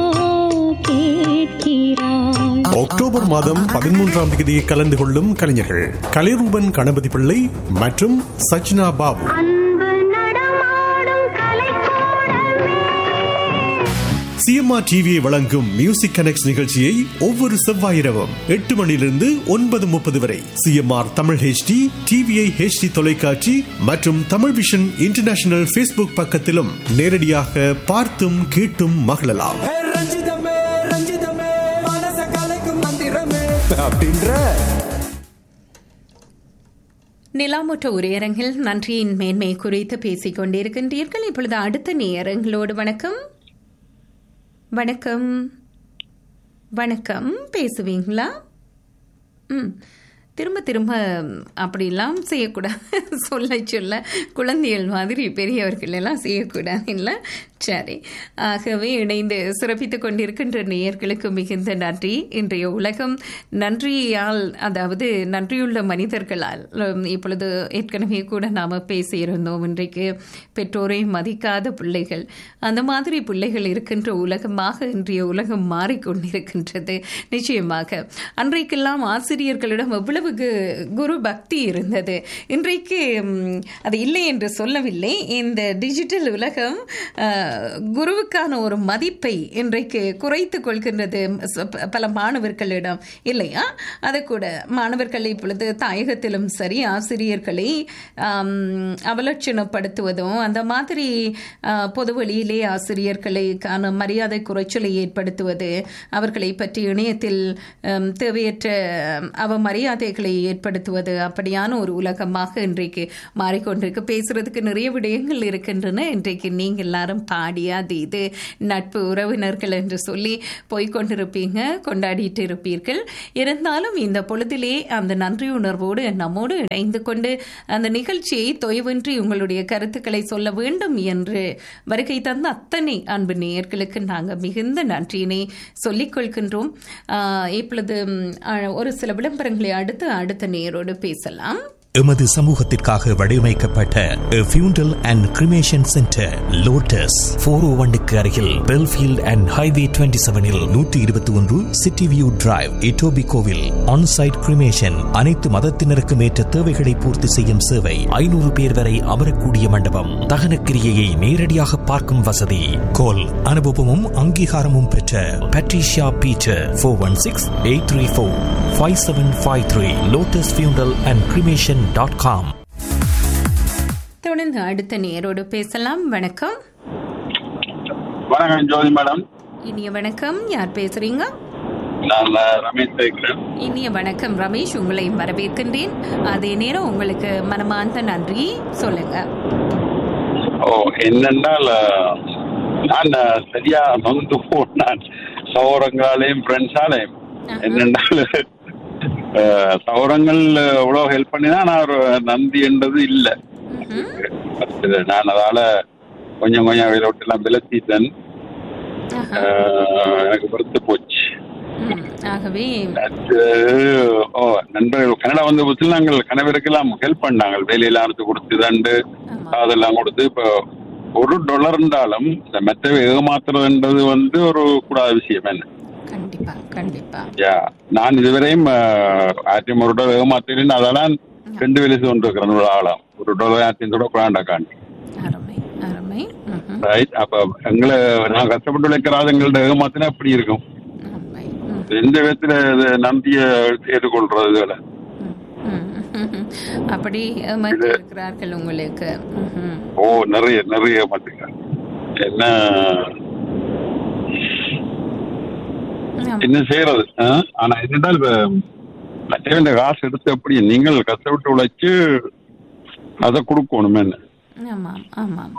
G: கேட்கிறாய்
F: அக்டோபர் மாதம் பதிமூன்றாம் தேதியை கலந்து கொள்ளும் கலைஞர்கள் கலைரூபன் கணபதி பிள்ளை மற்றும் சச்னா பாபு
G: அன்பு நடமாடும் கலைக்கூடமே
F: சிஎம்ஆர் டிவியை வழங்கும் மியூசிக் கனெக்ட் நிகழ்ச்சியை ஒவ்வொரு செவ்வாய் இரவும் எட்டு மணியிலிருந்து ஒன்பது முப்பது வரை CMR Tamil HD TVI HD தொலைக்காட்சி மற்றும் தமிழ் விஷன் இன்டர்நேஷனல் ஃபேஸ்புக் பக்கத்திலும் நேரடியாக பார்த்தும் கேட்டும் மகிழலாம்
H: ஹே ரஞ்சிதமே ரஞ்சிதமே மனச கலைக்கும் மந்திரமே அப்படின்ற
B: நிலாமுற்ற உரையரங்கில் நன்றியின் மேன்மை குறித்து பேசிக் கொண்டிருக்கின்றீர்கள் இப்பொழுது அடுத்த நேரங்களோடு வணக்கம் வணக்கம் வணக்கம் பேசுவீங்களா ம் திரும்ப திரும்ப அப்படிலாம் செய்யக்கூடாது சொல்ல சொல்ல குழந்தைகள் மாதிரி பெரியவர்கள் எல்லாம் செய்யக்கூடாது இல்லை சரி ஆகவே இணைந்து சிறப்பித்துக் கொண்டிருக்கின்ற நேயர்களுக்கு மிகுந்த நன்றி இன்றைய உலகம் நன்றியால் அதாவது நன்றியுள்ள மனிதர்களால் உம், இப்பொழுது ஏற்கனவே கூட நாம் பேசியிருந்தோம் இன்றைக்கு பெற்றோரை மதிக்காத பிள்ளைகள் அந்த மாதிரி பிள்ளைகள் இருக்கின்ற உலகமாக இன்றைய உலகம் மாறிக்கொண்டிருக்கின்றது நிச்சயமாக அன்றைக்கெல்லாம் ஆசிரியர்களிடம் எவ்வளவு குருவுக்கு குரு பக்தி இருந்தது இன்றைக்கு ம், அது இல்லை என்று சொல்லவில்லை இந்த டிஜிட்டல் உலகம் அஹ், குருவுக்கான ஒரு மதிப்பை இன்றைக்கு குறைத்து கொள்கின்றது ச- ப- பல மாணவர்களிடம் இல்லையா அது கூட மாணவர்கள் இப்பொழுது தாயகத்திலும் சரி ஆசிரியர்களை ஆம், அவலட்சணப்படுத்துவதும் அந்த மாதிரி ஆ, பொது வழியிலே ஆசிரியர்களுக்கான மரியாதை குறைச்சலை ஏற்படுத்துவது அவர்களை பற்றி இணையத்தில் ஆம், தேவையற்ற அவமரியாதைகளை ஏற்படுத்துவது அப்படியான ஒரு உலகமாக இன்றைக்கு மாறிக்கொண்டிருக்கு பேசுறதுக்கு நிறைய விடயங்கள் இருக்கின்றன இன்றைக்கு நீங்க எல்லாரும் பாடி அது இது நட்பு உறவினர்கள் என்று சொல்லி போய்கொண்டிருப்பீங்க கொண்டாடிட்டு இருப்பீர்கள் இருந்தாலும் இந்த பொழுதிலே அந்த நன்றி உணர்வோடு நம்மோடு இணைந்து கொண்டு அந்த நிகழ்ச்சியை தொய்வின்றி உங்களுடைய கருத்துக்களை சொல்ல வேண்டும் என்று வருகை தந்த அத்தனை அன்பு நேயர்களுக்கு நாங்கள் மிகுந்த நன்றியினை சொல்லிக் கொள்கின்றோம் ஆஹ் இப்பொழுது ம், அஹ், ஒரு சில விளம்பரங்களை அடுத்து அடுத்த நேயரோடு பேசலாம்
I: எமது சமூகத்திற்காக வடிவமைக்கப்பட்ட funeral and cremation centre lotus four O ஒன்னுக்கு அருகில் பெல்ஃபீல்ட் அண்ட் ஹைவே டுவெண்ட்டி செவனில் நூற்றி இருபத்தி ஒன்று சிட்டி வியூ டிரைவ் இட்டோபி கோவில் ஆன்சைட் கிரிமேஷன் அனைத்து மதத்தினருக்கும் ஏற்ற தேவைகளை பூர்த்தி செய்யும் சேவை ஐநூறு பேர் வரை அமரக்கூடிய மண்டபம் தகன கிரியையை நேரடியாக பார்க்கும் வசதி கோல் அனுபவமும் அங்கீகாரமும் பெற்ற Patricia Peter four one six eight three four five seven five three lotus funeral and cremation dot com
B: தொடர்ந்து அடுத்த நேரோடு பேசலாம் வணக்கம்
J: வணக்கம் ஜோதி மேடம்
B: இனிய வணக்கம் யார் பேசுறீங்க
J: நான் ரமேஷ் பேசுகிறேன்
B: இனிய வணக்கம் ரமேஷ் உங்களை வரவேற்கின்றேன் அதே நேரம் உங்களுக்கு மனமார்ந்த நன்றி சொல்லுங்க
J: ஓ என்னென்னால் நான் சரியா நொந்து போனான் சௌரங்களாலேயும் ஃப்ரெண்ட்ஸாலேயும் என்னென்னால் அஹ், சௌரங்கள் எவ்வளோ ஹெல்ப் பண்ணினா நான் ஒரு நன்றி என்றது இல்லை நான் அதால கொஞ்சம் கொஞ்சம் அவையில விட்டுலாம் விலத்திட்டேன் அஹ், எனக்கு பொறுத்து போச்சு
B: ம், ஆகவே
J: அது, ஓ நண்பர்கள் கனடா வந்த புதுசில் நாங்கள் கணவருக்கெல்லாம் ஹெல்ப் பண்ணாங்க வேலையெல்லாம் எடுத்து கொடுத்து தண்டு அதெல்லாம் கொடுத்து இப்போ ஒரு டாலர் இருந்தாலும் இந்த மெத்தவை ஏமாத்துறதுன்றது வந்து ஒரு கூடாத விஷயம் என்ன
B: கண்டிப்பா கண்டிப்பா
J: யா நான் இதுவரையும் அஹ், ஆயிரத்தி ஒரு டாலர் ஏமாத்தினேன் அதெல்லாம் ரெண்டு வேலை கொண்டிருக்கிறேன் ஒரு ஆளாம் ஒரு டாலர் ஆயிரத்தி கூட பிராண்டாக்காண்டி
B: அருமை அருமை ம்ஹும்.
J: ரைட் அப்ப எங்களை நான் கஷ்டப்பட்டு உழைக்கிறாத எங்கள்ட்ட ஏமாத்தினா அப்படி இருக்கும் எந்த விதத்துல இது நம்பிய ஏற்றுக்கொள்றது இதுல
B: ம்ஹும். அப்படி ஏமாற்றி இருக்கிறார்கள் உங்களுக்கு ம்ஹும்.
J: ஓ நிறைய நிறைய ஏமாத்துங்க என்ன என்ன செய்யறது ஆ? ஆனா என்னென்றால் இப்ப மற்றவங்க காசு எடுத்து எப்படி நீங்கள் கஷ்டப்பட்டு உழைச்சு அதை கொடுக்கணும் என்ன
B: ஆமாம் ஆமாம்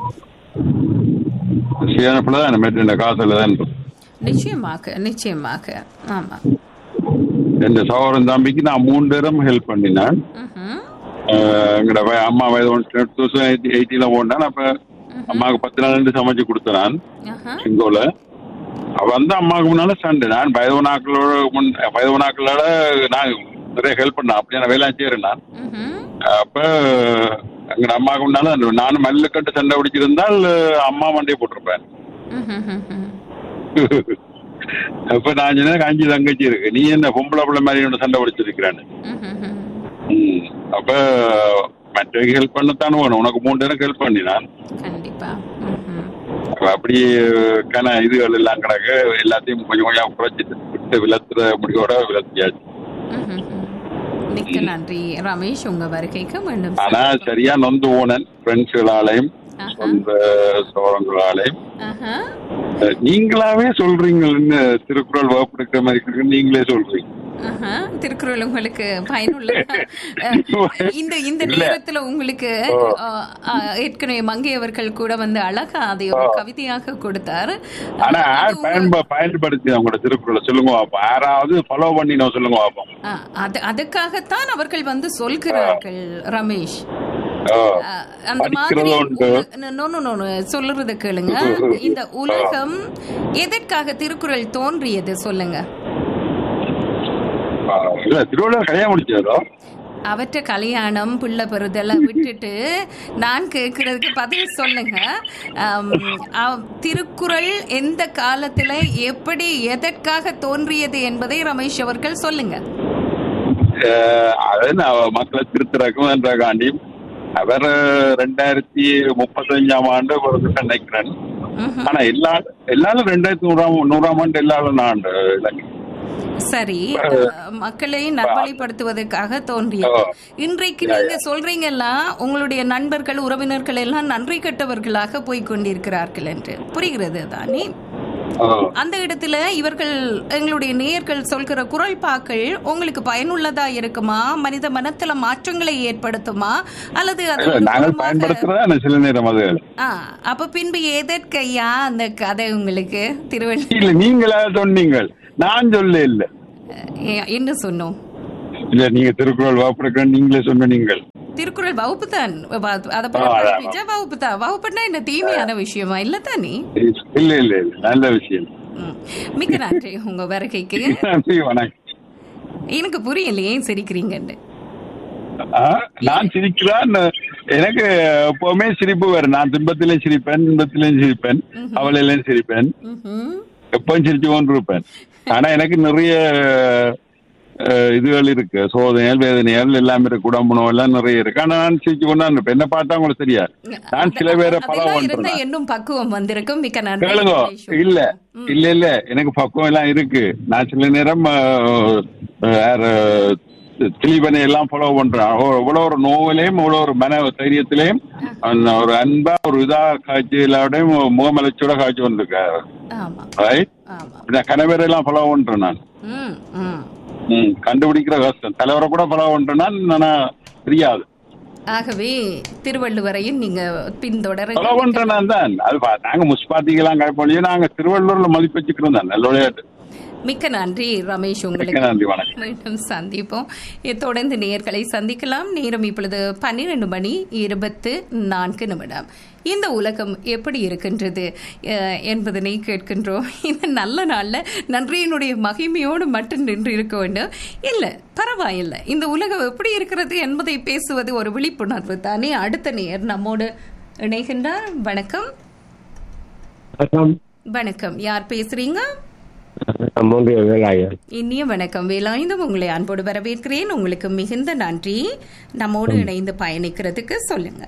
J: சரியான பிள்ளை தான் மற்ற காசுல தான் இருக்கு.
B: நிச்சயமாக நிச்சயமாக ஆமாம்
J: என் சகோதரன் தம்பிக்கு நான் மூணு பேரும் ஹெல்ப் பண்ணினேன்
B: ம்ஹும்.
J: ஆஹ் எங்கட வய- அம்மா வயது டூ தௌசண்ட் எயிட்டி எயிட்டில போனேன் அப்ப அம்மாவுக்கு பத்து நாள் ரெண்டு சமைச்சு கொடுத்தேன் நான்
B: ஆஹா.
J: சிங்கோல அவ வந்து அம்மாவுக்கு முன்னால சண்டை நான் வயதுவனாக்களோட முன் வயதுவனாக்களோட நான் நிறைய ஹெல்ப் பண்ணேன் அப்படியே நான் வேலை செய்யறேன் நான்
B: ம்ஹும்.
J: அப்ப எங்க அம்மாவுக்கு முன்னால நானும் மல்லுக்கட்டு சண்டை பிடிச்சிருந்தால் அம்மா மண்டையை போட்டிருப்பேன்
B: ம்ஹும்.
J: அப்ப நான் சொன்னேன் அஞ்சு தங்கச்சி இருக்கு நீ என்ன பொம்பளை பிள்ளை மாதிரி ஒன்று சண்டை பிடிச்சிருக்கிறான்னு
B: ம்ஹும்.
J: ம். அப்ப மற்றவங்க ஹெல்ப் பண்ணத்தான் வேணும் உனக்கு மூணு நேரம் ஹெல்ப் பண்ணினான்
B: கண்டிப்பா ம்ஹும்.
J: அப்ப அப்படி கன இதுகள் எல்லாம் கிடக்கு எல்லாத்தையும் கொஞ்சம் கொஞ்சம் குறைச்சிட்டு விட்டு விளத்துற முடிவோட விளத்தியாச்சு
B: ம்ஹும். மிக்க நன்றி ரமேஷ் உங்க வருகைக்கு மீண்டும்
J: ஆனா சரியா நொந்து போனேன் ஃப்ரெண்ட்ஸுகளாலையும் சொந்த சோழங்களாலையும்
B: ஆஹா.
J: அஹ், நீங்களாவே சொல்றீங்கன்னு திருக்குறள் வகுப்படுக்கிற மாதிரி இருக்குன்னு நீங்களே சொல்றீங்க
B: ஆஹா. திருக்குறள் உங்களுக்கு பயனுள்ள இந்த இந்த
J: இல்ல.
B: நேரத்துல உங்களுக்கு
J: ஓ.
B: அஹ், அஹ், ஏற்கனவே மங்கை அவர்கள் கூட வந்து அழகா அதை ஒரு
J: ஓ.
B: கவிதையாக கொடுத்தார்
J: ஆனா யார் பயன்ப பயன்படுத்தி அவங்களோட திருக்குறளை சொல்லுங்க பாப்போம் யாராவது ஃபாலோ பண்ணி நான் சொல்லுங்க பாப்போம்
B: அஹ், அது அதுக்காகத்தான் அவர்கள் வந்து சொல்கிறார்கள் ரமேஷ்
J: ஓ,
B: அஹ், அந்த மாதிரி
J: படிக்கிறது உண்டு
B: உல- நோ, நோ, நோ, நோ, சொல்லுறது கேளுங்க இந்த உலகம் எதற்காக திருக்குறள் தோன்றியது சொல்லுங்க
J: ஆ, இல்ல திருவள்ளுவர் கல்யாணம் முடிச்சதோ
B: அவற்ற கல்யாணம் பிள்ளை பெறுதலை விட்டுட்டு நான் கேட்கறதுக்கு பதில் சொல்லுங்க ஆம், அவ்- திருக்குறள் எந்த காலத்துல எப்படி எதற்காக தோன்றியது என்பதை ரமேஷ் அவர்கள் சொல்லுங்க
J: அஹ், அது நான் மக்களை திருத்துறக்கும் என்றக்காண்டியும் அவர் ரெண்டாயிரத்தி முப்பத்தஞ்சாம் ஆண்டு ஒரு நினைக்கிறேன் ஆனா எல்லா எல்லாரும் ரெண்டாயிரத்தி நூறாம் நூறாம் ஆண்டு எல்லாரும் ஆண்டு இலங்கை
B: சரி அஹ், மக்களை நல்வழிப்படுத்துவதற்காக தோன்றியது இன்றைக்கு நீங்க சொல்றீங்கல்ல உங்களுடைய நண்பர்கள் உறவினர்கள் எல்லாம் நன்றி கெட்டவர்களாக போய் கொண்டிருக்கிறார்கள் என்று புரிகிறது தானே அந்த இடத்துல இவர்கள் எங்களுடைய நேயர்கள் சொல்கிற குரல்பாக்கள் உங்களுக்கு பயனுள்ளதா இருக்குமா மனித மனத்துல மாற்றங்களை ஏற்படுத்துமா அல்லது அது
J: இல்ல,
B: ஒரு
J: நாங்கள்
B: மூலமாக-
J: பயன்படுத்துறதா சில நேரம் அது
B: ஆ, அப்ப பின்பு எதற்கையா அந்த கதை உங்களுக்கு திருவள்ளூர்
J: இல்ல நீங்களா சொன்னீங்கள் நான் சொல்ல இல்ல
B: என்ன சொன்னோம்
J: இல்ல நீங்க திருக்குறள் வாப்பிடுக்க நீங்களே சொன்ன நீங்கள்
B: திருக்குறள் வகுப்பு தான் அதை
J: ஆ, அதான்.
B: படிச்சா வகுப்பு தான் வகுப்புனா என்ன தீமையான விஷயமா இல்ல தானே
J: இல்ல இல்ல இல்ல நல்ல விஷயம்
B: மிக்க நன்றி உங்க வருகைக்கு
J: நன்றி வணக்கம்
B: எனக்கு புரியல ஏன் சிரிக்கிறீங்கன்னு
J: ஆ, நான் சிரிக்கிறான் எனக்கு எப்பவுமே சிரிப்பு வரும் நான் துன்பத்திலையும் சிரிப்பேன் துன்பத்திலையும் சிரிப்பேன் அவளையிலையும் சிரிப்பேன்
B: ம்ஹும்.
J: எப்பவும் சிரிச்சு கொண்டு இருப்பேன் ஆனா எனக்கு நிறைய அஹ், இதுகள் இருக்கு சோதனைகள் வேதனைகள் எல்லாம் இருக்கு உடம்புணம் எல்லாம் நிறைய இருக்கு ஆனா நான் சிரிச்சு கொண்டு தான் இருப்பேன் என்ன பார்த்தா உங்களுக்கு தெரியாது நான் சில பேரை பல
B: அதெல்லாம் இருந்தா
J: பண்றேன்
B: இன்னும் பக்குவம் வந்திருக்கும் மிக்க நன்றி
J: கேளுங்க இல்ல இல்ல இல்ல எனக்கு பக்குவம் எல்லாம் இருக்கு நான் சில நேரம் அஹ், அஹ், திலீபனை எல்லாம் ஃபாலோ பண்றேன் ஓ, இவ்வளவு ஒரு நோவிலையும் இவ்வளவு ஒரு மன தைரியத்திலையும் அந்த ஒரு அன்பா ஒரு இதா காட்சியிலோடையும் முகமலர்ச்சியோட காட்சி வந்திருக்காரு
B: ஆமா
J: ரைட் நான் கணவரெல்லாம் ஃபாலோ பண்றேன் நான்
B: ம் ம்
J: ம், கண்டுபிடிக்கிற கஷ்டம் தலைவரை கூட ஃபாலோ பண்றேன்னா நான் தெரியாது
B: ஆகவே திருவள்ளுவரையும் நீங்க பின்தொடர
J: ஃபாலோ பண்றேன் நான் தான் அது பா- நாங்க முஸ்பாத்திகெல்லாம் கடைப்பொழியும் நாங்க திருவள்ளூர்ல மதிப்பு வச்சுக்கிறோம் தான் நல்ல விளையாட்டு
B: மிக்க நன்றி ரமேஷ்
J: மிக்க
B: உங்களுக்கு
J: நன்றி வணக்கம்
B: மீண்டும் சந்திப்போம் இ- தொடர்ந்து நேயர்களை சந்திக்கலாம் நேரம் இப்பொழுது பன்னிரண்டு மணி இருபத்து நான்கு நிமிடம் இந்த உலகம் எப்படி இருக்கின்றது அஹ், என்பதனை கேட்கின்றோம் இந்த நல்ல நாள்ல நன்றியினுடைய மகிமையோடு மட்டும் நின்று இருக்க வேண்டும் இல்லை பரவாயில்லை இந்த உலகம் எப்படி இருக்கிறது என்பதை பேசுவது ஒரு விழிப்புணர்வு தானே அடுத்த நேர் நம்மோடு இணைகின்றார் வணக்கம் வணக்கம் யார் பேசுறீங்க
K: மூன்று வேலாயர்
B: இனிய வணக்கம் வேலாயுதம் உங்களை அன்போடு வரவேற்கிறேன் உங்களுக்கு மிகுந்த நன்றி நம்மோடு இணைந்து பயணிக்கிறதுக்கு சொல்லுங்க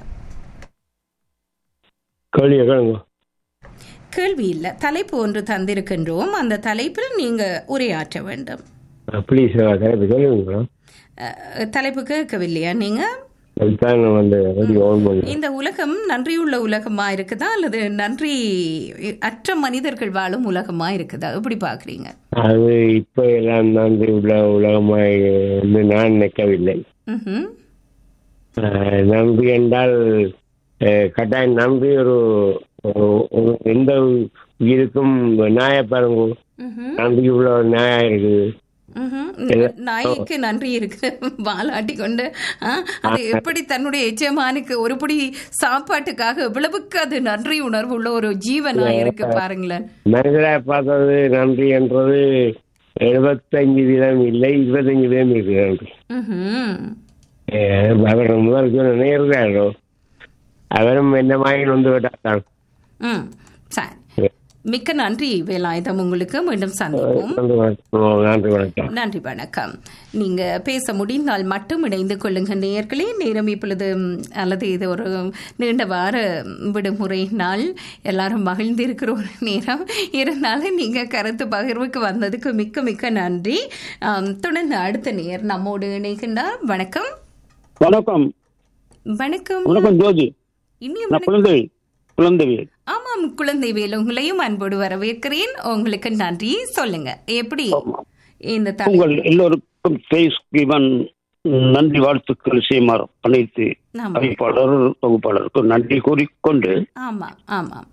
K: கேள்வி கேளுங்க
B: கேள்வி இல்ல தலைப்பு ஒன்று தந்திருக்கின்றோம் அந்த தலைப்பில் நீங்க உரையாற்ற வேண்டும்
K: ப்ளீஸ் தலைப்பு சொல்லுங்க
B: அஹ், தலைப்பு கேட்கவில்லையா நீங்க
K: அதுதான் நான் வந்து ரெடி ஆன் பண்ணி
B: இந்த உலகம் நன்றியுள்ள உலகமா இருக்குதா அல்லது நன்றி அற்ற மனிதர்கள் வாழும் உலகமா இருக்குதா எப்படி பாக்குறீங்க
K: அது இப்ப எல்லாம் நன்றி உள்ள உலகமாய் என்று நான் நினைக்கவில்லை
B: ம்ஹும்.
K: அஹ், நன்றி என்றால் அஹ், கட்டாயம் நன்றி ஒரு ஒரு- ஒரு எந்த உயிருக்கும் நாய பாருங்க
B: ம்ஹும்.
K: நன்றி உள்ள ஒரு நாயா இருக்குது
B: ம்ஹும்.
K: இல்ல.
B: நாய்க்கு நன்றி இருக்கு வாலாட்டி கொண்டு ஆ, அது எப்படி தன்னுடைய எஜமானுக்கு ஒரு பிடி சாப்பாட்டுக்காக எவ்வளவுக்கு அது நன்றி உணர்வு உள்ள ஒரு ஜீவனா இருக்கு பாருங்களேன்
K: மனிதரை பார்த்தது நன்றி என்றது எழுபத்தஞ்சு வீதம் இல்லை இருபத்தஞ்சு வீதம் இருக்கு நன்றி
B: ம்ஹும்.
K: அஹ், அவர் முதல் சொன்ன நேர்ந்தாரோ அவரும் என்ன மாதிரி வந்து விட்டார்
B: ம் சரி மிக்க நன்றி வேலாயுதம் உங்களுக்கு மீண்டும் சந்திப்போம்
K: நன்றி வணக்கம் நன்றி வணக்கம்
B: நன்றி வணக்கம் நீங்க பேச முடிந்தால் மட்டும் இணைந்து கொள்ளுங்க நேயர்களே நேரம் இப்பொழுது ம், அல்லது இது ஒரு நீண்ட வார விடுமுறை நாள் எல்லாரும் மகிழ்ந்திருக்கிற ஒரு நேரம் இருந்தாலும் நீங்க கருத்து பகிர்வுக்கு வந்ததுக்கு மிக்க மிக்க நன்றி ஆம், தொடர்ந்து அடுத்த நேர் நம்மோடு இணைகின்றார் வணக்கம்
L: வணக்கம்
B: வணக்கம்
L: வணக்கம் ஜோதி
B: இனிய
L: நான் குழந்தை குழந்தைவேல்
B: ஆமாம் குழந்தை வேல் உங்களையும் அன்போடு வரவேற்கிறேன் உங்களுக்கு நன்றி சொல்லுங்க எப்படி இந்த தலை
L: உங்கள் எல்லோருக்கும் தேஸ் கிவன் நன்றி வாழ்த்துக்கள் செய்யுமாறு அனைத்து
B: ஆமாம்.
L: அறிவிப்பாளர் தொகுப்பாளருக்கும் நன்றி கூறிக்கொண்டு
B: ஆமாம் ஆமாம்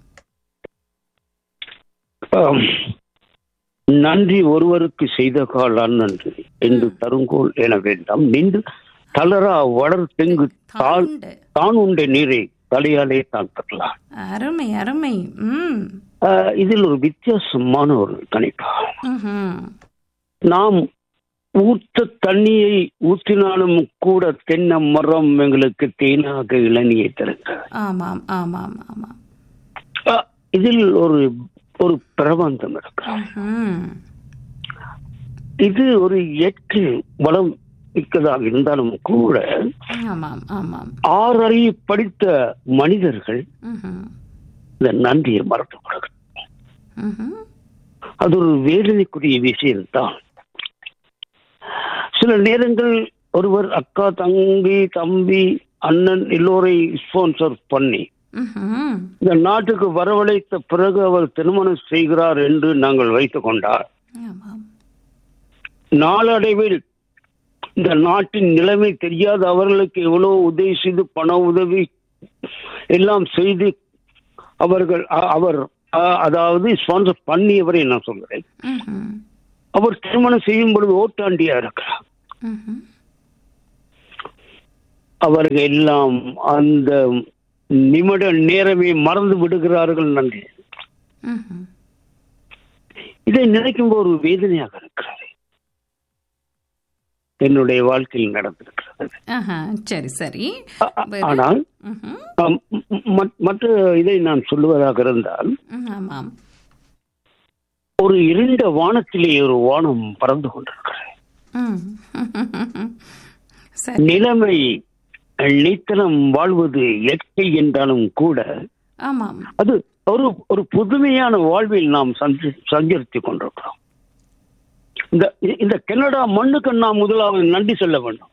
L: ஆம், நன்றி ஒருவருக்கு செய்த காலான் நன்றி என்று தருங்கோல் என வேண்டாம் நின்று தளரா வளர் தெங்கு தாள் தான் உண்ட நீரை தலையாலே தான் தரலாம்
B: அருமை அருமை ம்
L: ஆஹ், இதில் ஒரு வித்தியாசமான ஒரு கணிப்பா
B: ம்ஹும்.
L: நாம் ஊத்த தண்ணியை ஊற்றினாலும் கூட தென்னை மரம் எங்களுக்கு தேனாக இளநியை தருங்க
B: ஆமாம் ஆமாம் ஆமாம்
L: ஆஹ், இதில் ஒரு ஒரு பிரபந்தம் இருக்கு
B: ம்ஹும்.
L: இது ஒரு இயற்கை வளம் மிக்கதாக இருந்தாலும் கூட
B: ஆமாம் ஆமாம்
L: ஆறறிய படித்த மனிதர்கள்
B: ம்ஹும்.
L: இந்த நன்றியை மறக்கப்படுகிறது
B: ம்ஹும்.
L: அது ஒரு வேதனைக்குரிய விஷயம்தான் சில நேரங்கள் ஒருவர் அக்கா தங்கி தம்பி அண்ணன் எல்லோரை ஸ்பான்சர் பண்ணி
B: ம்ஹும்.
L: இந்த நாட்டுக்கு வரவழைத்த பிறகு அவர் திருமணம் செய்கிறார் என்று நாங்கள் வைத்துக் கொண்டார்
B: ஆமாம்
L: நாளடைவில் இந்த நாட்டின் நிலைமை தெரியாத அவர்களுக்கு எவ்வளவு உதவி செய்து பண உதவி எல்லாம் செய்து அவர்கள் அ- அவர் அ- அதாவது ஸ்பான்சர் பண்ணியவரை நான் சொல்கிறேன்
B: ம்ஹும்.
L: அவர் திருமணம் செய்யும் பொழுது ஓட்டாண்டியா இருக்கிறார்
B: ம்ஹும்.
L: அவர்கள் எல்லாம் அந்த நிமிட நேரமே மறந்து விடுகிறார்கள் நன்றி
B: ம்ஹும்.
L: இதை நினைக்கும் போது ஒரு வேதனையாக இருக்கிறது என்னுடைய வாழ்க்கையில் நடந்திருக்கிறது
B: ஆஹா, சரி சரி வேறு?
L: ஆனால்
B: ம்ஹும்.
L: அம், ம- ம- மற்ற இதை நான் சொல்லுவதாக இருந்தால்
B: ம், ஆமாம்
L: ஒரு இருண்ட வானத்திலே ஒரு வானம் பறந்து கொண்டிருக்கிறது
B: ம். சரி
L: நிலைமை நீத்தனம் வாழ்வது இயற்கை என்றாலும் கூட
B: ஆமாம்
L: அது ஒரு ஒரு புதுமையான வாழ்வில் நாம் சந்தி சஞ்சரித்துக் கொண்டிருக்கிறோம் இந்த இந்த கனடா மண்ணுக்கு நாம் முதலாவது நன்றி சொல்ல வேண்டும்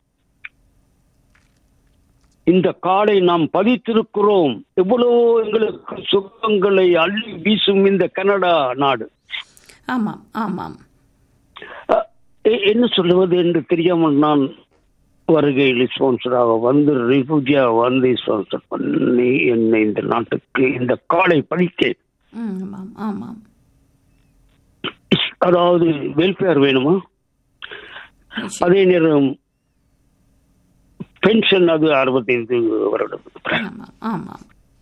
L: இந்த காடை நாம் பதித்திருக்கிறோம் எவ்வளவோ எங்களுக்கு சுகங்களை அள்ளி வீசும் இந்த கனடா நாடு
B: ஆமாம் ஆமாம்
L: அஹ், எ- என்ன சொல்லுவது என்று தெரியாமல் நான் வருகையில் ஸ்பான்சராக வந்து ரிஃப்யூஜியா வந்து ஸ்பான்சர் பண்ணி என்னை இந்த நாட்டுக்கு இந்த காடை படித்தேன்
B: ம், ஆமாம் ஆமாம்
L: அதாவது வெல்ஃபேர் வேணுமா அதே நேரம் பென்ஷன் அது அறுபத்தைந்து வருடம்
B: ஆமாம் ஆமாம்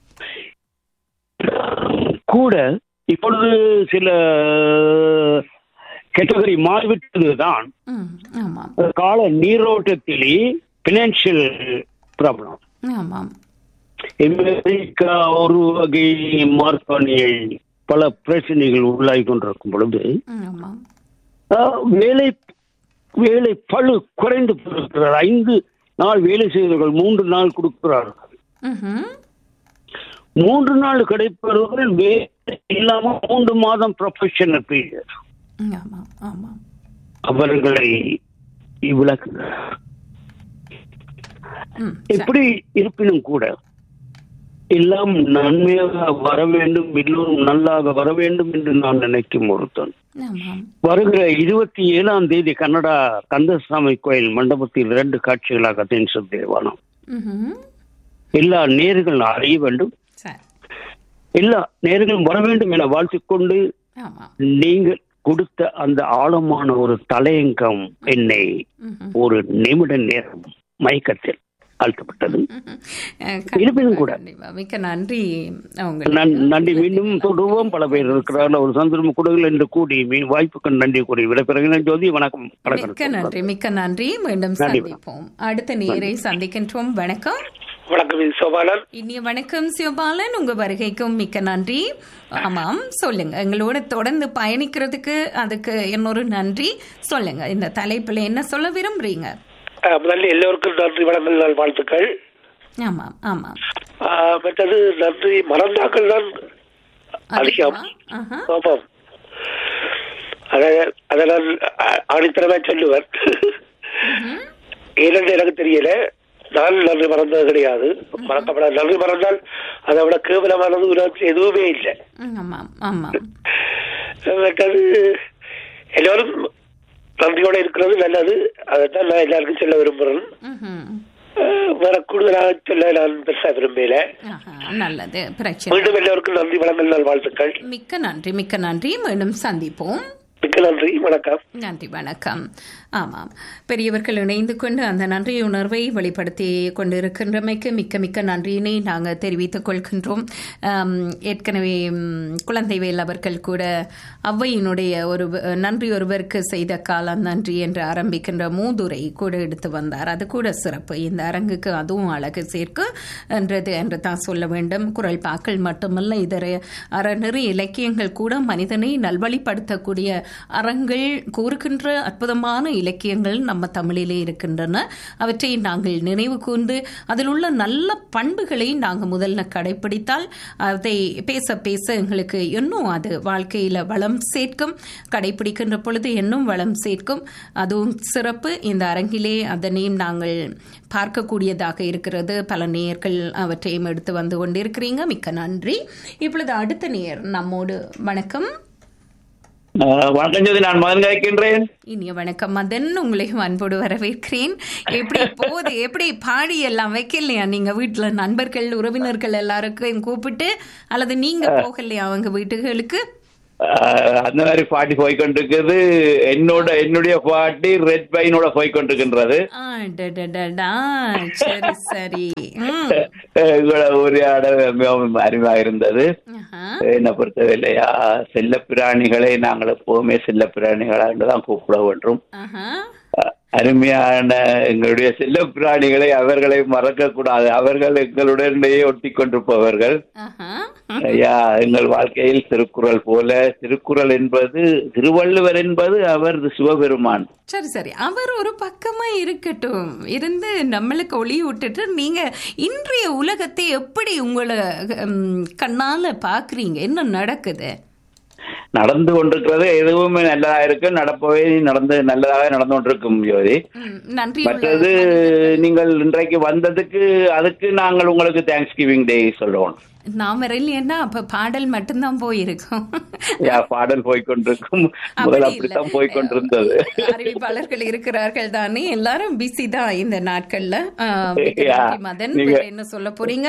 L: கூட இப்பொழுது சில கேட்டகரி மாறிவிட்டதுதான்
B: ம், ஆமாம்
L: கால நீரோட்டத்திலே பினான்சியல் ப்ராப்ளம்
B: ஆமாம்
L: அமெரிக்கா ஒரு வகை மார்க்கானியை பல பிரச்சனைகள் உள்ளாகி கொண்டிருக்கும் பொழுது
B: ம், ஆமாம்
L: ஆஹ், வேலை வேலை பழு குறைந்து போயிருக்கிறார் ஐந்து நாள் வேலை செய்தவர்கள் மூன்று நாள் கொடுக்கிறார்கள்
B: ம்ஹும்.
L: மூன்று நாள் கிடைப்பவர்கள் வேலை இல்லாம மூன்று மாதம் ப்ரொஃபஷனல் பீரியட்
B: ம், ஆமாம் ஆமாம்
L: அவர்களை விளக்குகிறார்
B: ம்,
L: எப்படி இருப்பினும் கூட எல்லாம் நன்மையாக வர வேண்டும் எல்லோரும் நல்லாக வர வேண்டும் என்று நான் நினைக்கும் ஒருத்தன்
B: ஆமாம்
L: வருகிற இருபத்தி ஏழாம் தேதி கன்னடா கந்தசாமி கோயில் மண்டபத்தில் இரண்டு காட்சிகளாக தென்சல் தேவானம்
B: ம்ஹும்.
L: எல்லா நேர்கள் அறிய வேண்டும்
B: சரி
L: எல்லா நேர்களும் வர வேண்டும் என வாழ்த்திக்கொண்டு
B: ஆமாம்
L: நீங்கள் கொடுத்த அந்த ஆழமான ஒரு தலையங்கம் என்னை
B: ம்ஹும்.
L: ஒரு நிமிட நேரம் மயக்கத்தில் ஆழ்த்தப்பட்டது
B: அஹ்,
L: இருப்பினும் கூட
B: கண்டிப்பா. மிக்க நன்றி உங்களுக்கு
L: நன்- நன்றி மீண்டும் தொடருவோம் பல பேர் இருக்கிறார்கள் ஒரு சந்தர்ப்பம் கொடுங்கள் என்று கூடி மீ- வாய்ப்புக்கு நன்றி கூறி விடைபெறுகிறேன் ஜோதி வணக்கம்
B: மிக்க
L: வணக்கம்
B: நன்றி மிக்க நன்றி மீண்டும்
L: நன்றி.
B: சந்திப்போம் அடுத்த நேரை சந்திக்கின்றோம் வணக்கம்
M: வணக்கம் இது சோபாலன்
B: இனிய வணக்கம் சிவபாலன் உங்க வருகைக்கும் மிக்க நன்றி ஆமாம் சொல்லுங்க எங்களோட தொடர்ந்து பயணிக்கிறதுக்கு அதுக்கு இன்னொரு நன்றி சொல்லுங்க இந்த தலைப்புல என்ன சொல்ல விரும்புறீங்க
M: அஹ், முதல்ல எல்லோருக்கும் நன்றி வணக்கம் நாள் வாழ்த்துக்கள்
B: ஆமாம் ஆமாம்
M: அஹ், மற்றது நன்றி மறந்தாக்கள் தான் அதிகம்
B: ஆஹா.
M: ஆமாம் அதை அதை நான் அ- ஆணித்தரமா சொல்லுவேன் ஏனென்று எனக்கு தெரியல நான் நன்றி மறந்தது கிடையாது மறக்கப்பட நன்றி மறந்தால் அதை விட கேவலமானது உலகத்தில் எதுவுமே இல்லை
B: ம், ஆமாம் ஆமாம்
M: மற்றது எல்லோரும் நன்றியோட இருக்கிறது நல்லது அதைத்தான் நான் எல்லாருக்கும் சொல்ல விரும்புறேன்
B: ம்ஹும்.
M: அஹ் வேற கூடுதலாக சொல்ல நான் பெருசா விரும்பல
B: ஆஹா, நல்லது பிரச்சனை
M: மீண்டும் எல்லோருக்கும் நன்றி வணக்கம் நாள் வாழ்த்துக்கள்
B: மிக்க நன்றி மிக்க நன்றி மீண்டும் சந்திப்போம்
M: மிக்க நன்றி வணக்கம்
B: நன்றி வணக்கம் ஆமாம் பெரியவர்கள் இணைந்து கொண்டு அந்த நன்றி உணர்வை வெளிப்படுத்தி கொண்டிருக்கின்றமைக்கு மிக்க மிக்க நன்றியினை நாங்கள் தெரிவித்துக் கொள்கின்றோம் ஆம், ஏற்கனவே ம், குழந்தைவேல் அவர்கள் கூட ஔவையினுடைய ஒரு வ- நன்றி ஒருவருக்கு செய்த காலம் நன்றி என்று ஆரம்பிக்கின்ற மூதுரை கூட எடுத்து வந்தார் அது கூட சிறப்பு இந்த அரங்குக்கு அதுவும் அழகு சேர்க்கு என்றது என்று தான் சொல்ல வேண்டும் குரல் பாக்கள் மட்டுமல்ல இதர அறநெறி இலக்கியங்கள் கூட மனிதனை நல்வழிப்படுத்தக்கூடிய அறங்கள் கூறுகின்ற அற்புதமான இலக்கியங்கள் நம்ம தமிழிலே இருக்கின்றன அவற்றை நாங்கள் நினைவு கூர்ந்து அதில் உள்ள நல்ல பண்புகளை நாங்கள் முதல்ல கடைபிடித்தால் அதை பேச பேச எங்களுக்கு இன்னும் அது வாழ்க்கையில் வளம் சேர்க்கும் கடைபிடிக்கின்ற பொழுது இன்னும் வளம் சேர்க்கும் அதுவும் சிறப்பு இந்த அரங்கிலே அதனையும் நாங்கள் பார்க்கக்கூடியதாக இருக்கிறது பல நேயர்கள் அவற்றையும் எடுத்து வந்து கொண்டிருக்கிறீங்க மிக்க நன்றி இப்பொழுது அடுத்த நேயர் நம்மோடு வணக்கம்
N: அஹ் வணக்கம் ஜோதி நான் மகன் கேட்கின்றேன்
B: இனிய வணக்கம் மதன் உங்களையும் அன்போடு வரவேற்கிறேன் எப்படி போகுது எப்படி பாடி எல்லாம் வைக்கலையா நீங்க வீட்டுல நண்பர்கள் உறவினர்கள் எல்லாருக்கும் கூப்பிட்டு அல்லது நீங்க போகலையா அவங்க வீட்டுகளுக்கு
N: அஹ் அந்த மாதிரி பாட்டி போய்கொண்டிருக்குது என்னோட என்னுடைய பாட்டி ரெட் பைனோட போய்கொண்டிருக்கின்றது
B: ஆ, டடடடா. சரி சரி ம்.
N: இவ்வளவு உரையாட மிகவும் அருமையாக இருந்தது என்னை பொறுத்தவரையா செல்ல பிராணிகளை நாங்கள் எப்போதுமே செல்ல பிராணிகளா தான் கூப்பிட வேண்டும்
B: ஆஹா.
N: அஹ் அருமையான எங்களுடைய செல்ல பிராணிகளை அவர்களை மறக்க கூடாது அவர்கள் எங்களுடனேயே ஒட்டி கொண்டிருப்பவர்கள்
B: ஆஹா.
N: ஐயா எங்கள் வாழ்க்கையில் திருக்குறள் போல திருக்குறள் என்பது திருவள்ளுவர் என்பது அவர் சிவபெருமான்
B: சரி சரி அவர் ஒரு பக்கமா இருக்கட்டும் இருந்து நம்மளுக்கு ஒளி விட்டுட்டு நீங்க இன்றைய உலகத்தை எப்படி உங்களை ம், கண்ணால பாக்குறீங்க என்ன நடக்குது
N: நடந்து கொண்டிருக்கிறது எதுவுமே நல்லதா இருக்கு நடப்பவே நடந்து நல்லதாக நடந்து கொண்டிருக்கும் ஜோதி
B: ம், நன்றி
N: மற்றது நீங்கள் இன்றைக்கு வந்ததுக்கு அதுக்கு நாங்கள் உங்களுக்கு தேங்க்ஸ் கிவிங் டே சொல்லுவோம்
B: நாம் வரலையேன்னா அப்ப பாடல் மட்டும்தான் போயிருக்கோம்
N: யா பாடல் போய்கொண்டிருக்கும் முதல் அப்படித்தான் போய்கொண்டிருந்தது
B: அறிவிப்பாளர்கள் இருக்கிறார்கள் தானே எல்லாரும் பிஸி தான் இந்த நாட்கள்ல ஆ, மிக்க
N: Yeah.
B: நன்றி மதன்
N: நீங்க-
B: வேற என்ன சொல்ல போறீங்க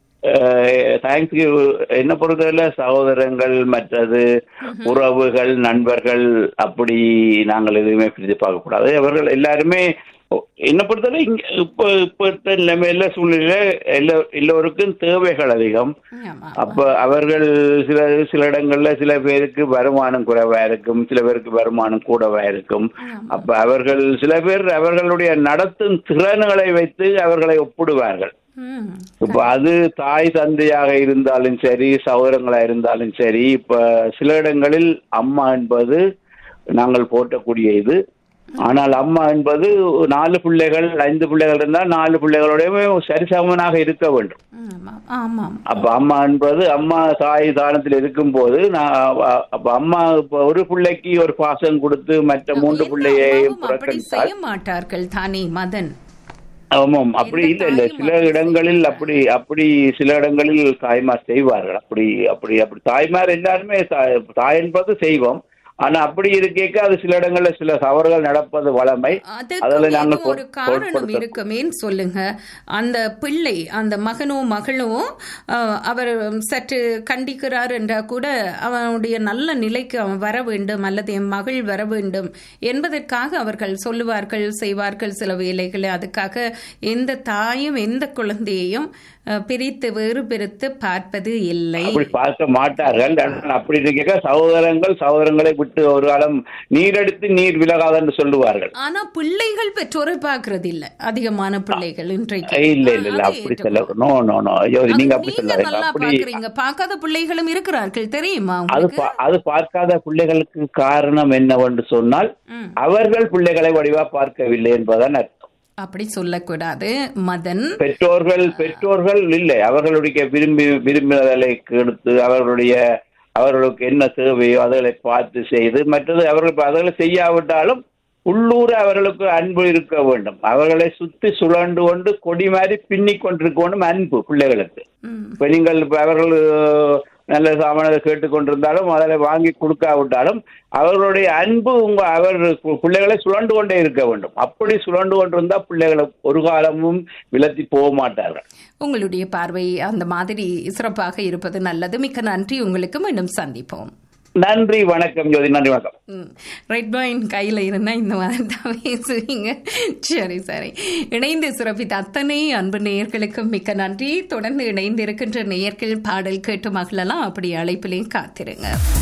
N: தேங்க்ஸ் என்ன பொறுத்தவரை சகோதரங்கள் மற்றது உறவுகள் நண்பர்கள் அப்படி நாங்கள் எதுவுமே பிரித்து பார்க்க கூடாது அவர்கள் எல்லாருமே என்ன பொறுத்தவரை இங்க இப்ப இப்ப நிலைமையில சூழ்நிலையில எல்லா எல்லோருக்கும் தேவைகள் அதிகம் அப்ப அவர்கள் சில சில இடங்கள்ல சில பேருக்கு வருமானம் குறைவா இருக்கும் சில பேருக்கு வருமானம் கூடவா இருக்கும் அப்ப அவர்கள் சில பேர் அவர்களுடைய நடத்தும் திறன்களை வைத்து அவர்களை ஒப்பிடுவார்கள் இப்ப அது தாய் தந்தையாக இருந்தாலும் சரி சகோதரங்களா இருந்தாலும் சரி இப்ப சில இடங்களில் அம்மா என்பது நாங்கள் போற்றக்கூடிய இது ஆனால் அம்மா என்பது நாலு பிள்ளைகள் ஐந்து பிள்ளைகள் இருந்தால் நாலு பிள்ளைகளோடய சரிசமனாக இருக்க வேண்டும்
B: ஆமாம்
N: அப்ப அம்மா என்பது அம்மா தாய் தானத்தில் இருக்கும்போது நான் அவ- அப்ப அம்மா இப்ப ஒரு பிள்ளைக்கு ஒரு பாசம் கொடுத்து மற்ற மூன்று பிள்ளையையும்
B: அப்படி
N: புறக்கணித்தால்
B: செய்ய மாட்டார்கள் தானே மதன்
N: ஆமாம் அப்படி இல்ல இல்ல சில இடங்களில் அப்படி அப்படி சில இடங்களில் தாய்மார் செய்வார்கள் அப்படி அப்படி அப்படி தாய்மார் எல்லாருமே தாய் தாய் என்பது செய்வோம் ஆனா அப்படி இருக்கேக்க அது சில இடங்கள்ல சில தவறுகள் நடப்பது வளமை அதில்
B: அதுக்கு
N: நாங்கள்
B: ஏதோ ஒரு காரணம்
N: பொருட்படுத்த
B: இருக்குமேன்னு சொல்லுங்க அந்த பிள்ளை அந்த மகனோ மகளோ அஹ், அவர் சற்று கண்டிக்கிறார் என்றா கூட அவனுடைய நல்ல நிலைக்கு அவன் வர வேண்டும் அல்லது என் மகள் வர வேண்டும் என்பதற்காக அவர்கள் சொல்லுவார்கள் செய்வார்கள் சில வேலைகளை அதுக்காக எந்த தாயும் எந்த குழந்தையையும் அஹ், பிரித்து வேறு பிரித்து பார்ப்பது இல்லை
N: அப்படி பார்க்க மாட்டார்கள் ஆனால் அப்படி இருக்க சகோதரங்கள் சகோதரங்களை விட்டு ஒரு காலம் நீரெடுத்து நீர் விலகாது என்று சொல்லுவார்கள்
B: ஆனா பிள்ளைகள் பெற்றோரை பார்க்கறது இல்ல அதிகமான பிள்ளைகள் இன்றைக்கு
N: இல்ல இல்ல இல்ல அப்படி சொல்ல நோ நோ நோ ஐயோ நீங்க அப்படி சொல்லாதீங்க
B: நல்லா
N: அப்படி
B: பாக்குறீங்க பார்க்காத பிள்ளைகளும் இருக்கிறார்கள் தெரியுமா
N: அது
B: உங்களுக்கு
N: பா- அது பார்க்காத பிள்ளைகளுக்கு காரணம் என்னவென்று சொன்னால்
B: ம்.
N: அவர்கள் பிள்ளைகளை வடிவா பார்க்கவில்லை என்பதுதான் அர்த்தம்
B: அப்படி சொல்லக்கூடாது மதன்
N: பெற்றோர்கள் பெற்றோர்கள் இல்லை அவர்களுடைய விரும்பி விரும்பினதை கெடுத்து அவர்களுடைய அவர்களுக்கு என்ன தேவையோ அதுகளை பார்த்து செய்து மற்றது அவர்கள் அதுகளை செய்யாவிட்டாலும் உள்ளூர அவர்களுக்கு அன்பு இருக்க வேண்டும் அவர்களை சுத்தி சுழண்டு கொண்டு கொடி மாதிரி பின்னி கொண்டிருக்க வேண்டும் அன்பு பிள்ளைகளுக்கு இப்ப நீங்கள் இப்ப அவர்கள் அஹ், நல்ல சாமானத்தை கேட்டுக்கொண்டிருந்தாலும் அதில் வாங்கி கொடுக்காவிட்டாலும் அவர்களுடைய அன்பு உங்க அவர் பு- பிள்ளைகளை சுழண்டு கொண்டே இருக்க வேண்டும் அப்படி சுழண்டு கொண்டிருந்தா பிள்ளைகளை ஒரு காலமும் விலத்தி போக மாட்டார்கள்
B: உங்களுடைய பார்வை அந்த மாதிரி சிறப்பாக இருப்பது நல்லது மிக்க நன்றி உங்களுக்கு மீண்டும் சந்திப்போம்
N: நன்றி வணக்கம் ஜோதி நன்றி வணக்கம்
B: ம். ரெட் பாயின் கையில் இருந்தால் இந்த மாதிரி தான் பேசுவீங்க சரி சரி இணைந்து சிறப்பித்த அத்தனை அன்பு நேயர்களுக்கும் மிக்க நன்றி தொடர்ந்து இணைந்து இருக்கின்ற நேயர்கள் பாடல் கேட்டு மகளெல்லாம் அப்படி அழைப்பிலையும் காத்திருங்க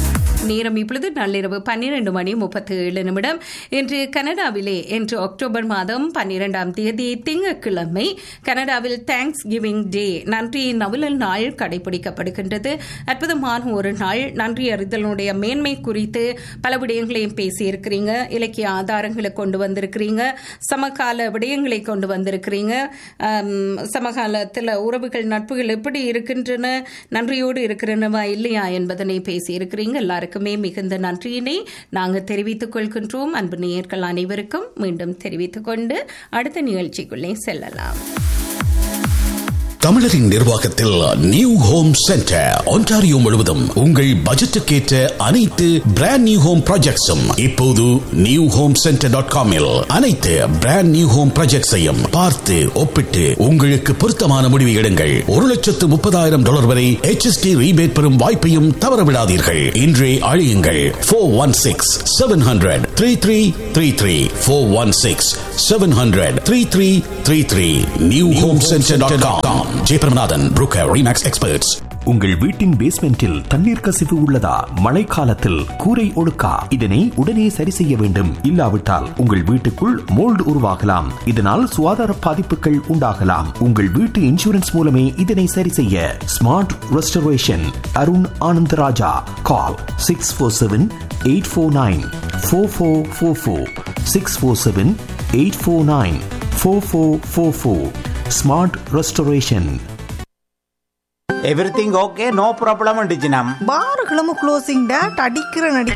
B: நேரம் இப்பொழுது நள்ளிரவு பன்னிரண்டு மணி முப்பத்தி ஏழு நிமிடம் இன்று கனடாவிலே இன்று அக்டோபர் மாதம் பன்னிரெண்டாம் தேதி திங்கட்கிழமை கனடாவில் தேங்க்ஸ் கிவிங் டே நன்றி நவலல் நாள் கடைபிடிக்கப்படுகின்றது அற்புதமான ஒரு நாள் நன்றி அறிதலுடைய மேன்மை குறித்து பல விடயங்களையும் பேசியிருக்கிறீங்க இலக்கிய ஆதாரங்களை கொண்டு வந்திருக்கிறீங்க சமகால விடயங்களை கொண்டு வந்திருக்கிறீங்க ஆம், சமகாலத்தில் உறவுகள் நட்புகள் எப்படி இருக்கின்றன நன்றியோடு இருக்கிறனவா இல்லையா என்பதனை பேசியிருக்கிறீங்க எல்லாருக்குமே மிகுந்த நன்றியினை நாங்கள் தெரிவித்துக் கொள்கின்றோம் அன்பு நேயர்கள் அனைவருக்கும் மீண்டும் தெரிவித்துக் கொண்டு அடுத்த நிகழ்ச்சிக்குள்ளே செல்லலாம்
O: தமிழரின் நிர்வாகத்தில் நியூ ஹோம் சென்டர் ஒன்டாரியோ முழுவதும் உங்கள் பட்ஜெட்டுக்கேற்ற அனைத்து பிராண்ட் நியூ ஹோம் ப்ராஜெக்ட்ஸும் இப்போது நியூ ஹோம் சென்டர் டாட் காமில் அனைத்து பிராண்ட் நியூ ஹோம் ப்ராஜெக்ட்ஸையும் பார்த்து ஒப்பிட்டு உங்களுக்கு பொருத்தமான முடிவு எடுங்கள் ஒரு லட்சத்து முப்பதாயிரம் டாலர் வரை HST ரீபேட் பெறும் வாய்ப்பையும் தவறவிடாதீர்கள் இன்றே அழியுங்கள் four one six seven hundred three three three three four one six seven hundred three three three three new home centre dot com Jeyapiramanathan broker Remax experts
I: உங்கள் வீட்டின் பேஸ்மெண்டில் தண்ணீர் கசிவு உள்ளதா மழைக்காலத்தில் கூரை ஒழுக்கா இதனை உடனே சரி செய்ய வேண்டும் இல்லாவிட்டால் உங்கள் வீட்டுக்குள் மோல்டு உருவாகலாம் இதனால் சுகாதார பாதிப்புகள் உண்டாகலாம் உங்கள் வீட்டு இன்சூரன்ஸ் மூலமே இதனை சரி செய்ய smart restoration Arun Anandaraja call six four seven eight four nine four four four four six four seven eight four nine four four four four smart restoration
P: everything okay no problem டிஜினம்
Q: பார்களும் க்ளோசிங் டேட் அடிக்கிற நடி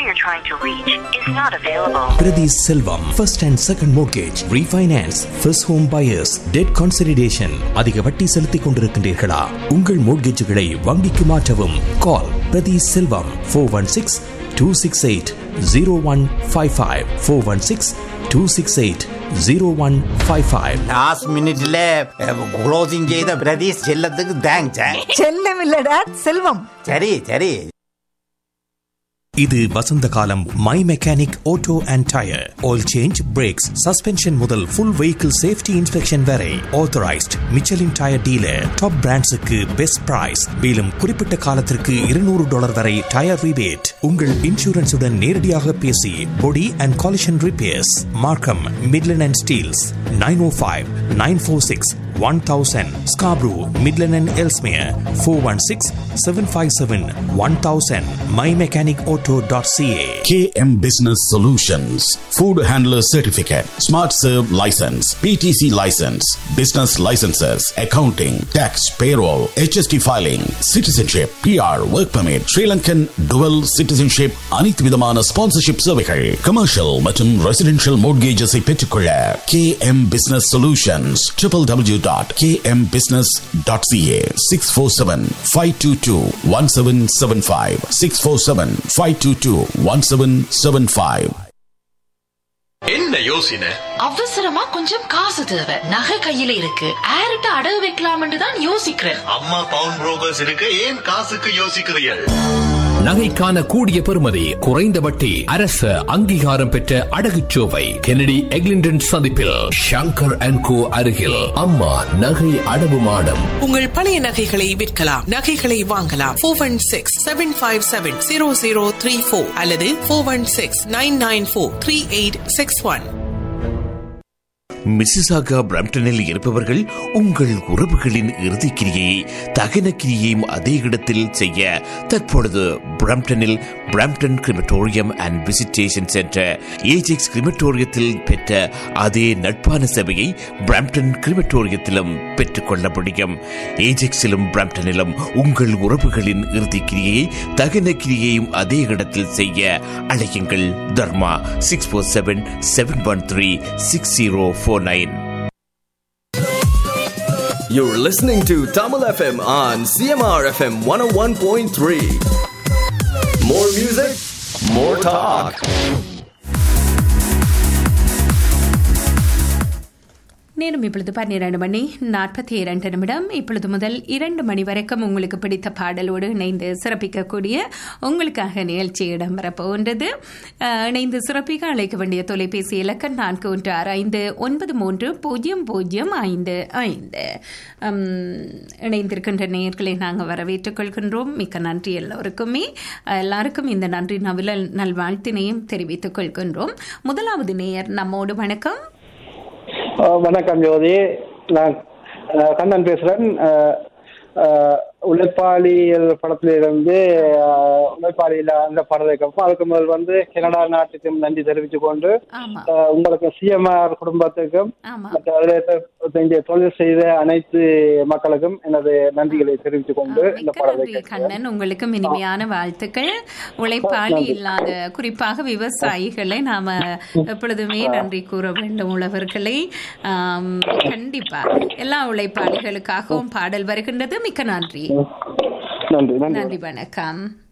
I: Priti Selvam, first and second mortgage, refinance, first home buyers, debt consolidation. அதிக வட்டி செலுத்திக் கொண்டிருக்கின்றீர்களா உங்கள் மோட்கேஜுகளை வங்கிக்கு மாற்றவும் call Prathi Selvam four one six two six eight zero one five five four one six two six eight zero one five five
P: last மினிட்ல closing செய்த பிரதீஷ் செல்லத்துக்கு thanks
Q: செல்லம் இல்ல டேட் செல்வம்
P: சரி சரி
I: இது வசந்த காலம் my mechanic auto and tyre oil change brakes suspension முதல் ஃபுல் வெஹிக்கிள் சேஃப்டி இன்ஸ்பெக்ஷன் வரை authorised Michelin tyre dealer top பிராண்ட்ஸுக்கு பெஸ்ட் பிரைஸ் மேலும் குறிப்பிட்ட காலத்திற்கு இருநூறு டாலர் வரை டயர் ரிபேட் உங்கள் இன்சூரன்ஸுடன் நேரடியாக பேசி body and collision repairs Markham Midland and Steeles nine O five nine four six one thousand Scarborough Midland and Ellesmere four one six seven five seven one thousand my mechanic auto dot CA
O: KM Business Solutions, Food Handler Certificate, Smart Serve License, PTC License, Business Licenses, Accounting, Tax, Payroll, HST Filing, Citizenship, PR, Work Permit, Sri Lankan Dual Citizenship, அனைத்து விதமான sponsorship சேவைகள் commercial மற்றும் residential மோட்கேஜஸை பெற்றுக்கொள்ள KM Business Solutions, www.kmbusiness.ca, 647-522-1775, 647-522-1775.
R: என்ன யோசனை
S: அவசரமா கொஞ்சம் காசு தேவை நகை கையில இருக்கு ஆரிட்ட அடகு வைக்கலாம்னு தான் யோசிக்கிறேன்
R: அம்மா பவுன் புரோக்கர்ஸ் இருக்கு ஏன் காசுக்கு யோசிக்கிறீர்கள்
T: நகைக்கான கூடிய பெறுமதி குறைந்த வட்டி அரசு அங்கீகாரம் பெற்ற அடகுச்சோவை கெனடி எக்லிண்டன் சந்திப்பில் ஷங்கர் அண்ட் கோ அருகில் அம்மா நகை அடவு மாடம்
U: உங்கள் பழைய நகைகளை விற்கலாம் நகைகளை வாங்கலாம் four one six seven five seven zero zero three four அல்லது four one six nine nine four three eight six one
I: Mississauga பிரம்டனில் இருப்பவர்கள் உங்கள் உறவுகளின் இறுதிக்கிரியை தகன கிரியையும் அதே இடத்தில் செய்ய தற்பொழுது பிரம்டனில் Brampton crematorium and visitation centre Ajax கிரிமட்டோரியத்தில் பெற்ற அதே நட்பான சேவையை பிரம்டன் கிரிமட்டோரியத்திலும் பெற்றுக்கொள்ள முடியும் ஏஜெக்ஸிலும் பிரம்டனிலும் உங்கள் உறவுகளின் இறுதிக்கிரியை தகன கிரியையும் அதே இடத்தில் செய்ய அழையுங்கள் Dharma six four seven seven one three six zero four nine
V: You're listening to Tamil FM on CMR FM 101.3. More music, more talk.
B: நேரம் இப்பொழுது பன்னிரண்டு மணி நாற்பத்தி இரண்டு நிமிடம் இப்பொழுது முதல் இரண்டு மணி வரைக்கும் உங்களுக்கு பிடித்த பாடலோடு இணைந்து சிறப்பிக்கக்கூடிய உங்களுக்காக நிகழ்ச்சி இடம்பெற போகின்றது அஹ், இணைந்து சிறப்பிக்க அழைக்க வேண்டிய தொலைபேசி இலக்கம் நான்கு ஒன்று ஆறு ஐந்து ஒன்பது மூன்று பூஜ்ஜியம் பூஜ்ஜியம் ஐந்து ஐந்து உம், இணைந்திருக்கின்ற நேயர்களை நாங்கள் வரவேற்றுக் கொள்கின்றோம் மிக்க நன்றி எல்லோருக்குமே அஹ், எல்லாருக்கும் இந்த நன்றி நவில நல்வாழ்த்தினையும் தெரிவித்துக் கொள்கின்றோம் முதலாவது நேயர் நம்மோடு வணக்கம்
A: அஹ் வணக்கம் ஜோதி நான் அஹ், கண்ணன் பேசுறேன் அஹ், அஹ், உழைப்பாளியல் படத்திலிருந்து அஹ், உழைப்பாளியில அந்த படத்துக்கு அதுக்கு முதல் வந்து கனடா நாட்டுக்கும் நன்றி தெரிவித்துக் கொண்டு
B: ஆமா
A: அஹ், உங்களுக்கு சிஎம்ஆர் குடும்பத்துக்கும்
B: ஆமா
A: மற்ற அதில் இங்கே தொழில் செய்த அனைத்து மக்களுக்கும் எனது நன்றிகளை தெரிவித்துக் கொண்டு இந்த
B: நன்றி
A: படத்தை
B: கண்ணன் உங்களுக்கு இனிமையான வாழ்த்துக்கள் உழைப்பாளி இல்லாத குறிப்பாக விவசாயிகளை நாம எப்பொழுதுமே நன்றி கூற வேண்டும் உழவர்களை ஆம், கண்டிப்பா எல்லா உழைப்பாளிகளுக்காகவும் பாடல் வருகின்றது மிக்க நன்றி
A: நன்றி நன்றி
B: நன்றி வணக்கம்